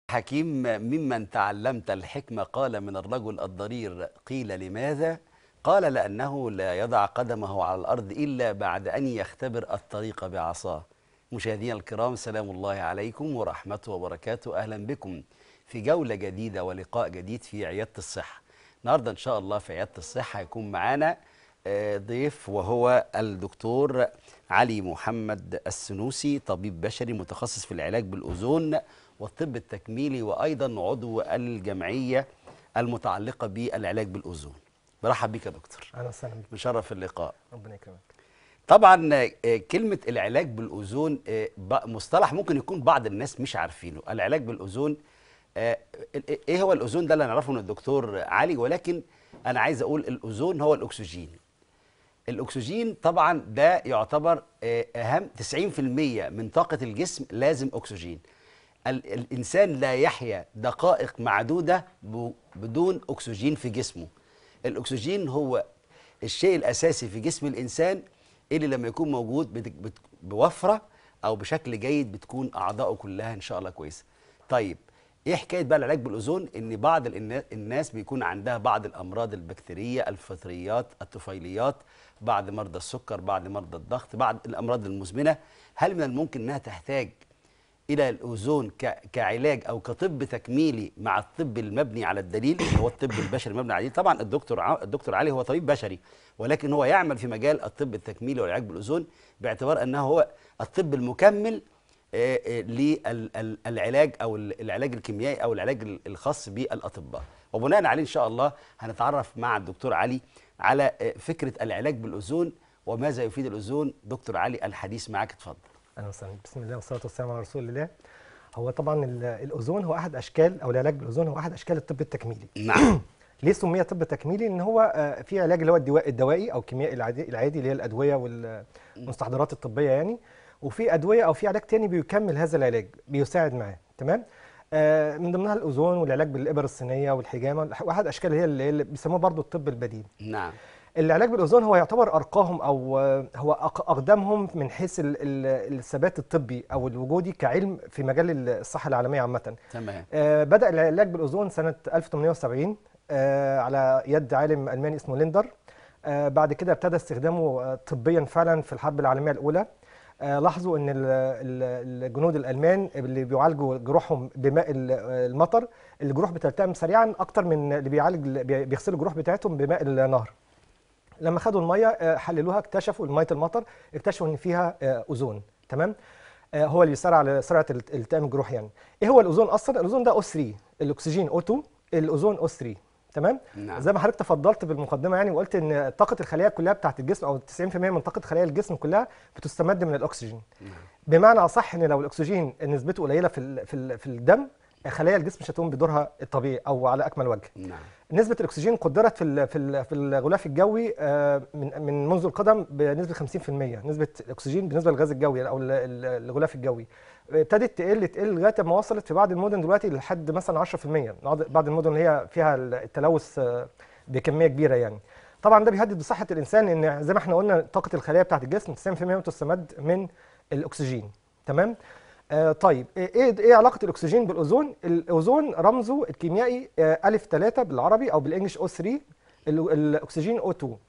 حكيم ممن تعلمت الحكمة قال من الرجل الضرير قيل لماذا قال لأنه لا يضع قدمه على الأرض إلا بعد أن يختبر الطريق بعصاه مشاهدينا الكرام سلام الله عليكم ورحمته وبركاته أهلا بكم في جولة جديدة ولقاء جديد في عيادة الصحة النهاردة إن شاء الله في عيادة الصحة هيكون معانا آه، ضيف وهو الدكتور علي محمد السنوسي طبيب بشري متخصص في العلاج بالأوزون والطب التكميلي وأيضا عضو الجمعية المتعلقة بالعلاج بالأوزون برحب بك يا دكتور اهلا وسهلا بك مشرف اللقاء ربنا يكرمك طبعا آه، كلمة العلاج بالأوزون آه، ب- مصطلح ممكن يكون بعض الناس مش عارفينه العلاج بالأوزون آه، ال- ايه هو الأوزون ده اللي نعرفه من الدكتور علي ولكن أنا عايز أقول الأوزون هو الأكسجين الأكسجين طبعا ده يعتبر آه، أهم 90% من طاقة الجسم لازم أكسجين ال- الإنسان لا يحيا دقائق معدودة ب- بدون أكسجين في جسمه الأكسجين هو الشيء الأساسي في جسم الإنسان اللي لما يكون موجود بت- بت- بوفرة أو بشكل جيد بتكون أعضائه كلها إن شاء الله كويسة طيب ايه حكايه بقى العلاج بالاوزون ان بعض النا- الناس بيكون عندها بعض الامراض البكتيريه الفطريات الطفيليات بعض مرضى السكر بعض مرضى الضغط بعض الامراض المزمنه هل من الممكن انها تحتاج الى الاوزون ك- كعلاج او كطب تكميلي مع الطب المبني على الدليل اللي هو الطب البشري المبني على الدليل طبعا الدكتور ع- الدكتور علي هو طبيب بشري ولكن هو يعمل في مجال الطب التكميلي والعلاج بالاوزون باعتبار انه هو الطب المكمل آه، آه، للعلاج او ال- العلاج الكيميائي او العلاج ال- الخاص بالاطباء وبناء عليه ان شاء الله هنتعرف مع الدكتور علي على آه، فكره العلاج بالاوزون وماذا يفيد الاوزون دكتور علي الحديث معك اتفضل اهلا وسهلا بسم الله والصلاه والسلام على رسول الله هو طبعا ال- الاوزون هو احد اشكال او العلاج بالاوزون هو احد اشكال الطب التكميلي نعم ليه سمي طب تكميلي ان هو آه، في علاج اللي هو الدواء الدوائي او الكيميائي العادي العادي اللي هي الادويه والمستحضرات الطبيه يعني وفي ادويه او في علاج تاني بيكمل هذا العلاج بيساعد معاه تمام آه، من ضمنها الاوزون والعلاج بالابر الصينيه والحجامه واحد اشكال هي اللي اللي بيسموه برضو الطب البديل نعم العلاج بالاوزون هو يعتبر ارقاهم او آه، هو أق- اقدمهم من حيث ال- ال- الثبات الطبي او الوجودي كعلم في مجال الصحه العالميه عامه تمام آه، بدأ العلاج بالأوزون سنة 1870 آه، على يد عالم ألماني اسمه ليندر آه، بعد كده ابتدى استخدامه آه، طبيا فعلا في الحرب العالمية الأولى آه، لاحظوا ان ال- ال- الجنود الالمان اللي بيعالجوا جروحهم بماء ال- المطر الجروح بتلتئم سريعا اكتر من اللي بيعالج بي- بيغسلوا الجروح بتاعتهم بماء النهر لما خدوا الميه آه، حللوها اكتشفوا ميه المطر اكتشفوا ان فيها آه، اوزون تمام آه، هو اللي بيسرع على سرعه الت- التئام الجروح يعني ايه هو الاوزون اصلا الاوزون ده او 3 الاكسجين او 2 الاوزون او 3 تمام نعم. زي ما حضرتك تفضلت بالمقدمه يعني وقلت ان طاقه الخلايا كلها بتاعت الجسم او 90% من طاقه خلايا الجسم كلها بتستمد من الاكسجين بمعنى اصح ان لو الاكسجين نسبته قليله في ال- في ال- في الدم خلايا الجسم مش هتقوم بدورها الطبيعي او على اكمل وجه نعم نسبة الأكسجين قدرت في ال- في ال- في الغلاف الجوي آه، من من منذ القدم بنسبة 50% نسبة الأكسجين بالنسبة للغاز الجوي أو ال- ال- الغلاف الجوي ابتدت تقل تقل لغاية ما وصلت في بعض المدن دلوقتي لحد مثلا 10% بعض بعض المدن اللي هي فيها التلوث آه، بكمية كبيرة يعني طبعا ده بيهدد بصحة الإنسان لأن زي ما احنا قلنا طاقة الخلايا بتاعت الجسم 90% بتستمد من الأكسجين تمام آه طيب ايه ايه علاقه الاكسجين بالاوزون الاوزون رمزه الكيميائي آه الف 3 بالعربي او بالانجلش او 3 ال- الاكسجين او 2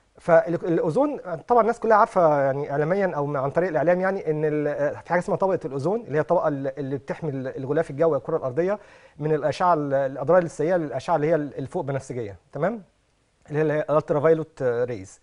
فالاوزون طبعا الناس كلها عارفه يعني اعلاميا او عن طريق الاعلام يعني ان ال- آه، في حاجه اسمها طبقه الاوزون اللي هي الطبقه ال- اللي بتحمي ال- الغلاف الجوي الكره الارضيه من الاشعه ال- الاضرار السيئه للاشعه اللي هي الفوق بنفسجيه تمام اللي هي الالترا فايلوت ريز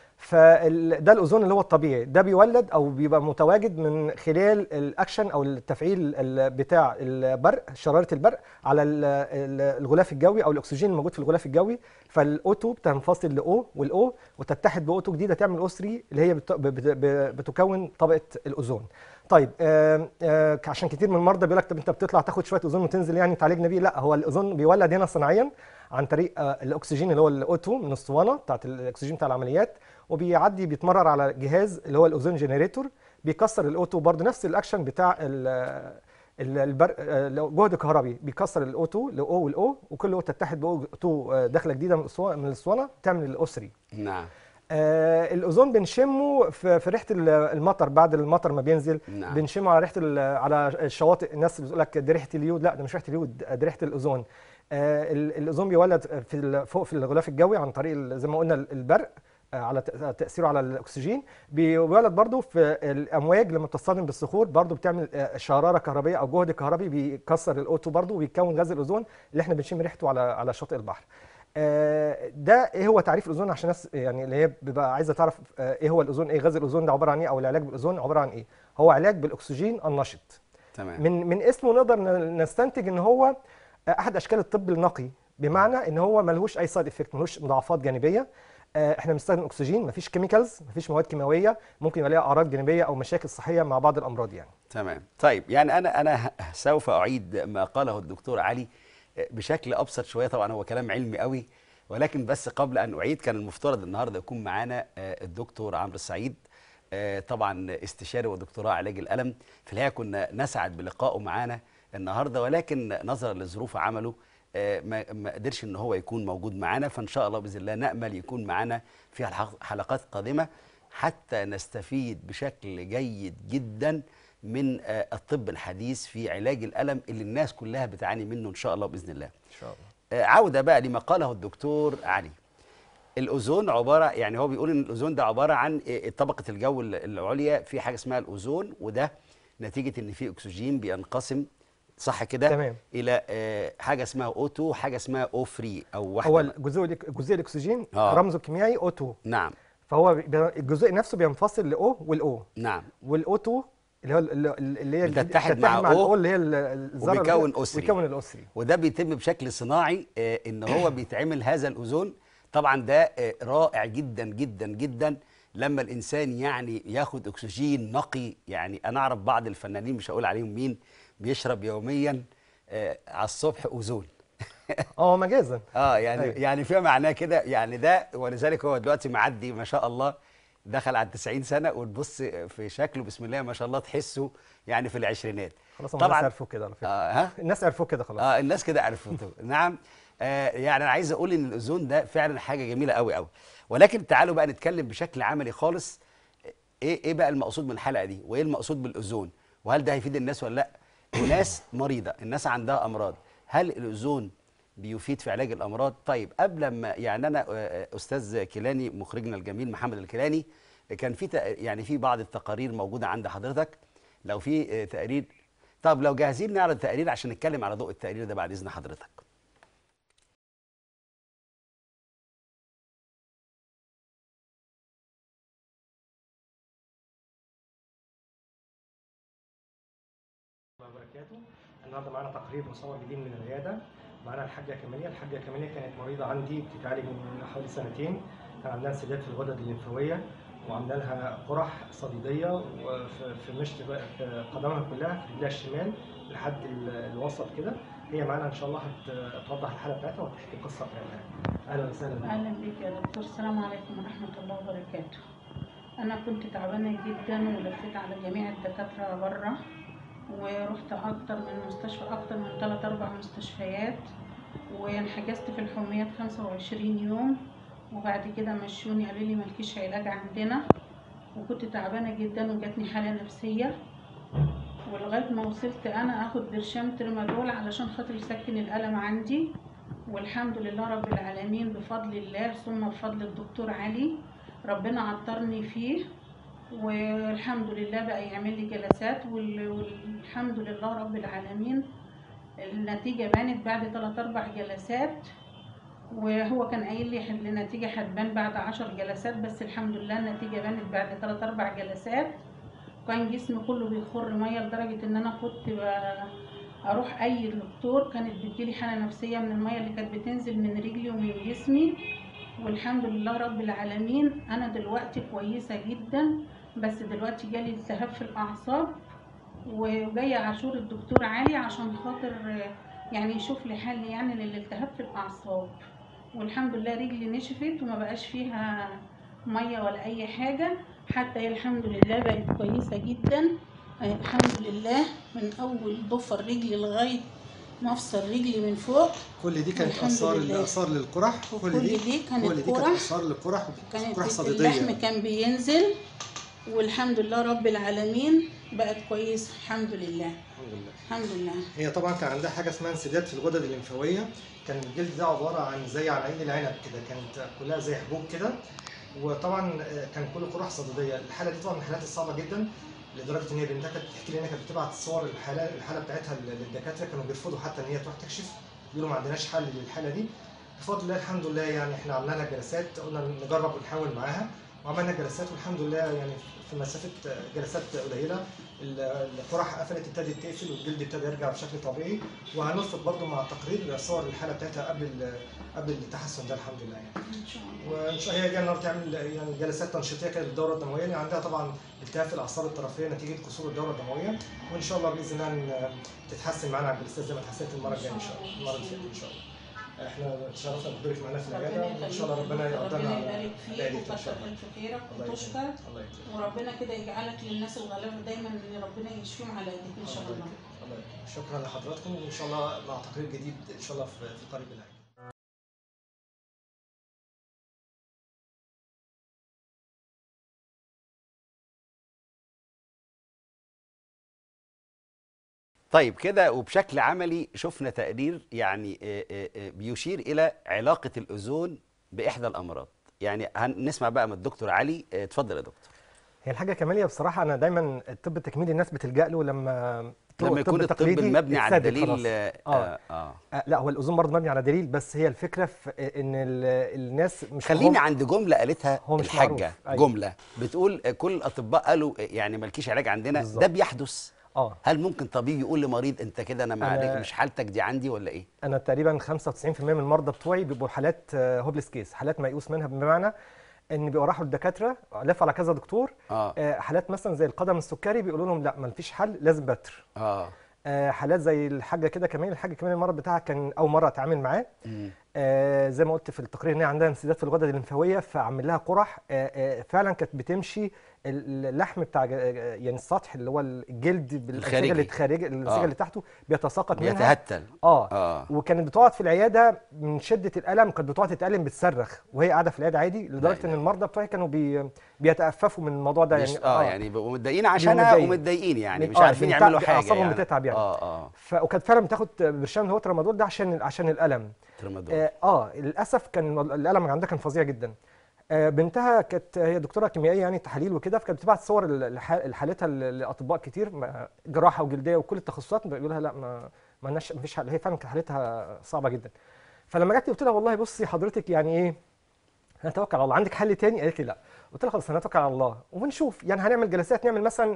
فده الاوزون اللي هو الطبيعي ده بيولد او بيبقى متواجد من خلال الاكشن او التفعيل ال- بتاع البرق شراره البرق على ال- ال- الغلاف الجوي او الاكسجين الموجود في الغلاف الجوي فالاو 2 بتنفصل لاو والاو وتتحد باو 2 جديده تعمل او 3 اللي هي بت- ب- ب- بتكون طبقه الاوزون طيب آه آه عشان كتير من المرضى بيقول لك طب انت بتطلع تاخد شويه اوزون وتنزل يعني تعالجنا بيه لا هو الاوزون بيولد هنا صناعيا عن طريق آه الاكسجين اللي هو الاو 2 من الاسطوانه بتاعت الاكسجين بتاع العمليات وبيعدي بيتمرر على جهاز اللي هو الاوزون جنريتور بيكسر الاو 2 برضه نفس الاكشن بتاع ال- ال- البرق آه، لو جهد كهربي بيكسر الاو 2 لاو والاو وكل او تتحد باو 2 آه، داخله جديده من الاسطوانه من الاسطوانه تعمل الاو 3 نعم آه الاوزون بنشمه في, في ريحه ال- المطر بعد المطر ما بينزل نعم. بنشمه على ريحه ال- على الشواطئ الناس اللي بتقول لك دي ريحه اليود لا ده مش ريحه اليود دي ريحه الاوزون آه ال- الاوزون بيولد في ال- فوق في الغلاف الجوي عن طريق ال- زي ما قلنا البرق آه، على تأ- تاثيره على الاكسجين بيولد برضو في الامواج لما بتصطدم بالصخور برضو بتعمل آه، شراره كهربيه او جهد كهربي بيكسر الاوتو برضو وبيكون غاز الاوزون اللي احنا بنشم ريحته على على شاطئ البحر آه، ده ايه هو تعريف الاوزون عشان الناس يعني اللي هي بيبقى عايزه تعرف آه، ايه هو الاوزون ايه غاز الاوزون ده عباره عن ايه او العلاج بالاوزون عباره عن ايه هو علاج بالاكسجين النشط تمام من من اسمه نقدر ن- نستنتج ان هو احد اشكال الطب النقي بمعنى ان هو ملهوش اي سايد افكت ملهوش مضاعفات جانبيه آه، احنا بنستخدم اكسجين مفيش كيميكالز مفيش مواد كيماويه ممكن يبقى ليها اعراض جانبيه او مشاكل صحيه مع بعض الامراض يعني تمام طيب يعني انا انا ه- سوف اعيد ما قاله الدكتور علي آه، بشكل ابسط شويه طبعا هو كلام علمي قوي ولكن بس قبل ان اعيد كان المفترض النهارده يكون معانا آه، الدكتور عمرو السعيد آه، طبعا استشاري ودكتوراه علاج الالم في الحقيقه كنا نسعد بلقائه معانا النهارده ولكن نظرا لظروف عمله آه، ما ما قدرش ان هو يكون موجود معانا فان شاء الله باذن الله نامل يكون معانا في الحق- حلقات قادمه حتى نستفيد بشكل جيد جدا من آه، الطب الحديث في علاج الالم اللي الناس كلها بتعاني منه ان شاء الله باذن الله. ان شاء الله آه، عوده بقى لما قاله الدكتور علي. الاوزون عباره يعني هو بيقول ان الاوزون ده عباره عن آه، طبقه الجو ال- العليا في حاجه اسمها الاوزون وده نتيجه ان في اكسجين بينقسم صح كده؟ تمام. الى آه، حاجه اسمها او2 وحاجه اسمها او فري او واحده هو الجزيء جزيء الاكسجين آه. رمزه الكيميائي O2 نعم فهو بي- الجزيء نفسه بينفصل لاو والاو نعم والاو 2 اللي هو ال- ال- اللي هي الجديد- بتتحد بتتحد مع مع O الاو اللي هي ال- الذره اللي- وبيكون أسري. ويكون الاسري وده بيتم بشكل صناعي آه، ان هو بيتعمل هذا الاوزون طبعا ده آه، رائع جدا جدا جدا لما الانسان يعني ياخد اكسجين نقي يعني انا اعرف بعض الفنانين مش هقول عليهم مين بيشرب يوميا آه، على الصبح اوزون اه مجازا اه يعني أيوة. يعني فيما معناه كده يعني ده ولذلك هو دلوقتي معدي ما شاء الله دخل على 90 سنه وتبص في شكله بسم الله ما شاء الله تحسه يعني في العشرينات خلاص هم الناس عرفوا كده على فكره آه ها الناس عرفوا كده خلاص اه الناس كده عرفته نعم آه يعني انا عايز اقول ان الاوزون ده فعلا حاجه جميله قوي قوي ولكن تعالوا بقى نتكلم بشكل عملي خالص ايه ايه بقى المقصود من الحلقه دي وايه المقصود بالاوزون وهل ده هيفيد الناس ولا لا الناس مريضه الناس عندها امراض هل الاوزون بيفيد في علاج الامراض طيب قبل ما يعني انا آه، استاذ كيلاني مخرجنا الجميل محمد الكيلاني كان في تق- يعني في بعض التقارير موجوده عند حضرتك لو في آه، تقرير طب لو جاهزين نعرض تقرير عشان نتكلم على ضوء التقرير ده بعد اذن حضرتك الله وبركاته النهارده معانا تقرير مصور جديد من العياده معانا الحاجه كماليه الحاجه كماليه كانت مريضه عندي بتتعالج من حوالي سنتين كان عندها انسداد في الغدد الليمفاويه وعامله لها قرح صديديه وفي في مشط في قدمها كلها في رجلها الشمال لحد ال- الوسط كده هي معانا ان شاء الله هت- هتوضح الحاله بتاعتها وتحكي القصه بتاعتها اهلا وسهلا بك. اهلا بك يا دكتور السلام عليكم ورحمه الله وبركاته انا كنت تعبانه جدا ولفيت على جميع الدكاتره بره ورحت اكتر من مستشفى اكتر من 3 4 مستشفيات وانحجزت في الحميات 25 يوم وبعد كده مشوني قالوا لي مالكيش علاج عندنا وكنت تعبانه جدا وجاتني حاله نفسيه ولغايه ما وصلت انا اخد برشام ترمادول علشان خاطر يسكن الالم عندي والحمد لله رب العالمين بفضل الله ثم بفضل الدكتور علي ربنا عطرني فيه والحمد لله بقى يعمل لي جلسات وال- والحمد لله رب العالمين النتيجة بانت بعد 3 أربع جلسات وهو كان قايل لي حل- النتيجة هتبان بعد عشر جلسات بس الحمد لله النتيجة بانت بعد 3 أربع جلسات كان جسمي كله بيخر مية لدرجة إن أنا كنت ب- اروح اي دكتور كانت بتجيلي حاله نفسيه من الميه اللي كانت بتنزل من رجلي ومن جسمي والحمد لله رب العالمين انا دلوقتي كويسه جدا بس دلوقتي جالي التهاب في الاعصاب وجايه عاشور الدكتور علي عشان خاطر آه، يعني يشوف لي حل يعني للالتهاب في الاعصاب والحمد لله رجلي نشفت وما بقاش فيها ميه ولا اي حاجه حتى هي الحمد لله بقت كويسه جدا آه، الحمد لله من اول ضفر رجلي لغايه مفصل رجلي من فوق كل دي كانت الحمد اثار لله. اثار للقرح وكل دي كانت كل دي كانت قرح. اثار للقرح كانت قرح اللحم صديديه كان بينزل والحمد لله رب العالمين بقت كويس الحمد لله الحمد لله الحمد لله هي طبعا كان عندها حاجه اسمها انسداد في الغدد الليمفاويه كان الجلد ده عباره عن زي عناقيد العنب كده كانت كلها زي حبوب كده وطبعا آه، كان كل قرح صديديه الحاله دي طبعا من الحالات الصعبه جدا لدرجه ان هي بنتها كانت بتحكي لي انها كانت بتبعت صور الحاله الحاله بتاعتها للدكاتره كانوا بيرفضوا حتى ان هي تروح تكشف بيقولوا ما عندناش حل للحاله دي بفضل الله الحمد لله يعني احنا عملنا لها جلسات قلنا نجرب ونحاول معاها وعملنا جلسات والحمد لله يعني في مسافه جلسات قليله القرح قفلت ابتدت تقفل والجلد ابتدى يرجع بشكل طبيعي وهنرفض برضو مع تقرير صور الحاله بتاعتها قبل ال- قبل التحسن ده الحمد لله يعني ان شاء الله وان شاء الله هي جايه النهارده تعمل يعني جلسات تنشيطيه كده للدوره الدمويه لان عندها طبعا التهاب في الاعصاب الطرفيه نتيجه قصور الدوره الدمويه وان شاء الله باذن الله إن تتحسن معانا على الجلسات زي ما اتحسنت المره الجايه ان شاء الله المره اللي فاتت ان شاء الله احنا اتشرفنا بحضورك معانا في العياده ربنا وان شاء الله يخليك. ربنا يقدرنا ربنا على يبارك فيك عيادتك ان شاء وكتر الله الف خيرك الله يكرمك. وتشكر الله يكرمك وربنا كده يجعلك للناس الغلابه دايما ان ربنا يشفيهم على ايديك ان شاء الله الله يكرمك. الله يكرمك. شكرا لحضراتكم وان شاء الله مع تقرير جديد ان شاء الله في في قريب العين طيب كده وبشكل عملي شفنا تقرير يعني آه، آه، آه، بيشير الى علاقه الاوزون باحدى الامراض يعني هنسمع بقى من الدكتور علي آه، اتفضل يا دكتور هي الحاجه كماليه بصراحه انا دايما الطب التكميلي الناس بتلجا له لما طرق لما يكون الطب التقليدي المبني على اتسدت الدليل خلاص. آه اه آه. آه، لا هو الاوزون برضه مبني على دليل بس هي الفكره في ان ال- الناس مش خليني هم- عند جمله قالتها هو مش الحاجه معروف. أيوة. جمله بتقول آه، كل الاطباء قالوا آه، يعني مالكيش علاج عندنا بالظبط. ده بيحدث اه هل ممكن طبيب يقول لمريض انت كده انا ما أنا- عليك مش حالتك دي عندي ولا ايه انا تقريبا 95% من المرضى بتوعي بيبقوا حالات هوبلس كيس حالات ميؤوس منها بمعنى ان بيبقوا راحوا للدكاتره لفوا على كذا دكتور اه آه، حالات مثلا زي القدم السكري بيقولوا لهم لا ما فيش حل لازم بتر اه آه، حالات زي الحاجه كده كمان الحاجه كمان المرض بتاعها كان اول مره اتعامل معاه مم. آه، زي ما قلت في التقرير ان هي عندها انسداد في الغدد الليمفاويه فعمل لها قرح آه، آه، فعلا كانت بتمشي ال- اللحم بتاع ج- يعني السطح اللي هو الجلد بالانسجه الخارجي. اللي خارج الانسجه آه. اللي تحته بيتساقط منها بيتهتل اه اه وكانت بتقعد في العياده من شده الالم كانت بتقعد تتالم بتصرخ وهي قاعده في العياده عادي لدرجه ان إله. المرضى بتوعي كانوا بي بيتأففوا من الموضوع ده مش يعني اه يعني بيبقوا متضايقين عشانها متضايقين. ومتضايقين يعني من- مش آه، عارفين من يعملوا تعب- حاجه أعصابهم يعني بتتعب يعني. اه اه ف... وكانت فعلا بتاخد برشام اللي هو ترامادول ده عشان عشان الالم ترامادول اه, آه للاسف كان الالم عندها كان فظيع جدا آه بنتها كانت هي دكتوره كيميائيه يعني تحاليل وكده فكانت بتبعت صور الح- لحالتها ل- لاطباء كتير ما- جراحه وجلديه وكل التخصصات بيقولوا لها لا ما ما لناش ما فيش حل هي فعلا كانت حالتها صعبه جدا فلما جت قلت لها والله بصي حضرتك يعني ايه هنتوكل على الله عندك حل تاني قالت لي لا قلت لها خلاص هنتوكل على الله ونشوف يعني هنعمل جلسات نعمل مثلا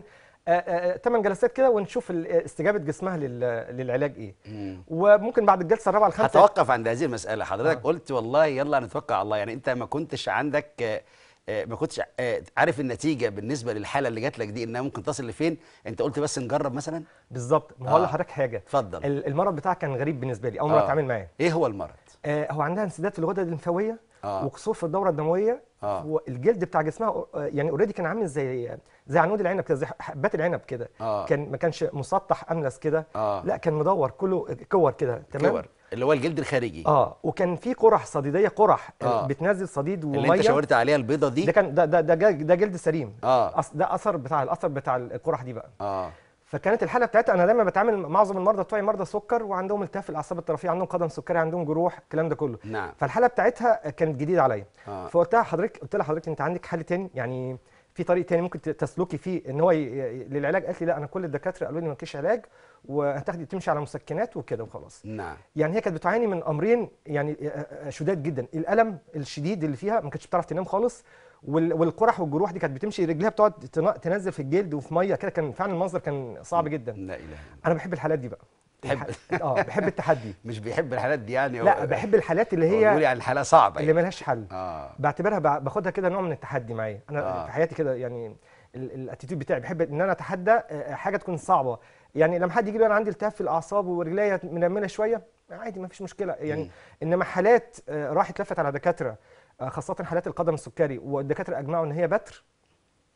ثمان جلسات كده ونشوف ال- استجابه جسمها لل- للعلاج ايه مم. وممكن بعد الجلسه الرابعه الخامسه هتوقف عند هذه المسألة حضرتك آه. قلت والله يلا نتوكل على الله يعني انت ما كنتش عندك آه، آه، ما كنتش آه، عارف النتيجة بالنسبة للحالة اللي جات لك دي انها ممكن تصل لفين انت قلت بس نجرب مثلا بالظبط ما هقول آه. لحضرتك حاجه اتفضل ال- المرض بتاعها كان غريب بالنسبه لي اول مره آه. اتعامل معاه ايه هو المرض آه هو عندها انسداد في الغدد الليمفاويه اه وكسور في الدوره الدمويه اه والجلد بتاع جسمها آه، يعني اوريدي كان عامل زي زي عنود العنب كده زي حبات العنب كده اه كان ما كانش مسطح املس كده اه لا كان مدور كله كور كده تمام كور اللي هو الجلد الخارجي اه وكان في قرح صديديه قرح آه. آه. بتنزل صديد اللي انت وميه شاورت عليها البيضة دي ده كان ده ده ده, جا- ده جلد سليم اه أص- ده اثر بتاع الاثر بتاع القرح دي بقى اه فكانت الحاله بتاعتها انا دايما بتعامل مع معظم المرضى بتوعي مرضى سكر وعندهم التهاب في الاعصاب الطرفيه عندهم قدم سكري عندهم جروح الكلام ده كله نعم فالحاله بتاعتها كانت جديده عليا اه فقلت لها حضرتك قلت لها حضرتك انت عندك حل تاني يعني في طريق تاني ممكن تسلكي فيه ان هو ي- ي- للعلاج قالت لي لا انا كل الدكاتره قالوا لي مالكيش علاج وهتاخدي تمشي على مسكنات وكده وخلاص نعم يعني هي كانت بتعاني من امرين يعني شداد جدا الالم الشديد اللي فيها ما كانتش بتعرف تنام خالص وال- والقرح والجروح دي كانت بتمشي رجليها بتقعد تن- تنزل في الجلد وفي ميه كده كان فعلا المنظر كان صعب جدا لا اله الا الله انا بحب الحالات دي بقى تحب الح- اه بحب التحدي مش بيحب الحالات دي يعني هو- لا بحب الحالات اللي هو بيقول هي يعني الحالة صعبة اللي يعني. ملهاش حل اه بعتبرها بع- باخدها كده نوع من التحدي معايا انا آه. في حياتي كده يعني الاتيتيود بتاعي بحب ان انا اتحدى آه، حاجه تكون صعبه يعني لما حد يجي لي انا عندي التهاب في الاعصاب ورجليا منمله شويه عادي ما فيش مشكله يعني مم. انما حالات آه، راحت لفت على دكاتره آه، خاصه حالات القدم السكري والدكاتره اجمعوا ان هي بتر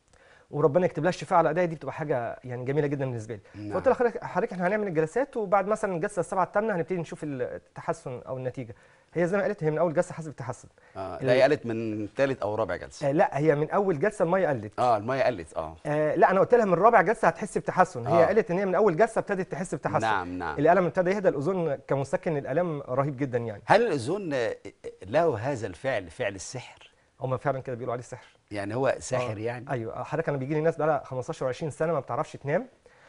وربنا يكتب لها الشفاء على ايديها دي بتبقى حاجه يعني جميله جدا بالنسبه لي نعم. فقلت لها حضرتك حضرتك احنا هنعمل الجلسات وبعد مثلا الجلسه السابعه الثامنه هنبتدي نشوف التحسن او النتيجه هي زي ما قالت هي من اول جلسه حسب التحسن اه ال- لا هي قالت من ثالث او رابع جلسه آه لا هي من اول جلسه الميه قلت اه الميه قلت اه آه لا انا قلت لها من رابع جلسه هتحس بتحسن هي آه. قالت ان هي من اول جلسه ابتدت تحس بتحسن نعم نعم الالم ابتدى يهدى الاذون كمسكن الالام رهيب جدا يعني هل الاذون آه، له هذا الفعل فعل السحر هم فعلا كده بيقولوا عليه سحر يعني هو ساحر آه. يعني ايوه حضرتك انا بيجي لي ناس بقى لها 15 و20 سنه ما بتعرفش تنام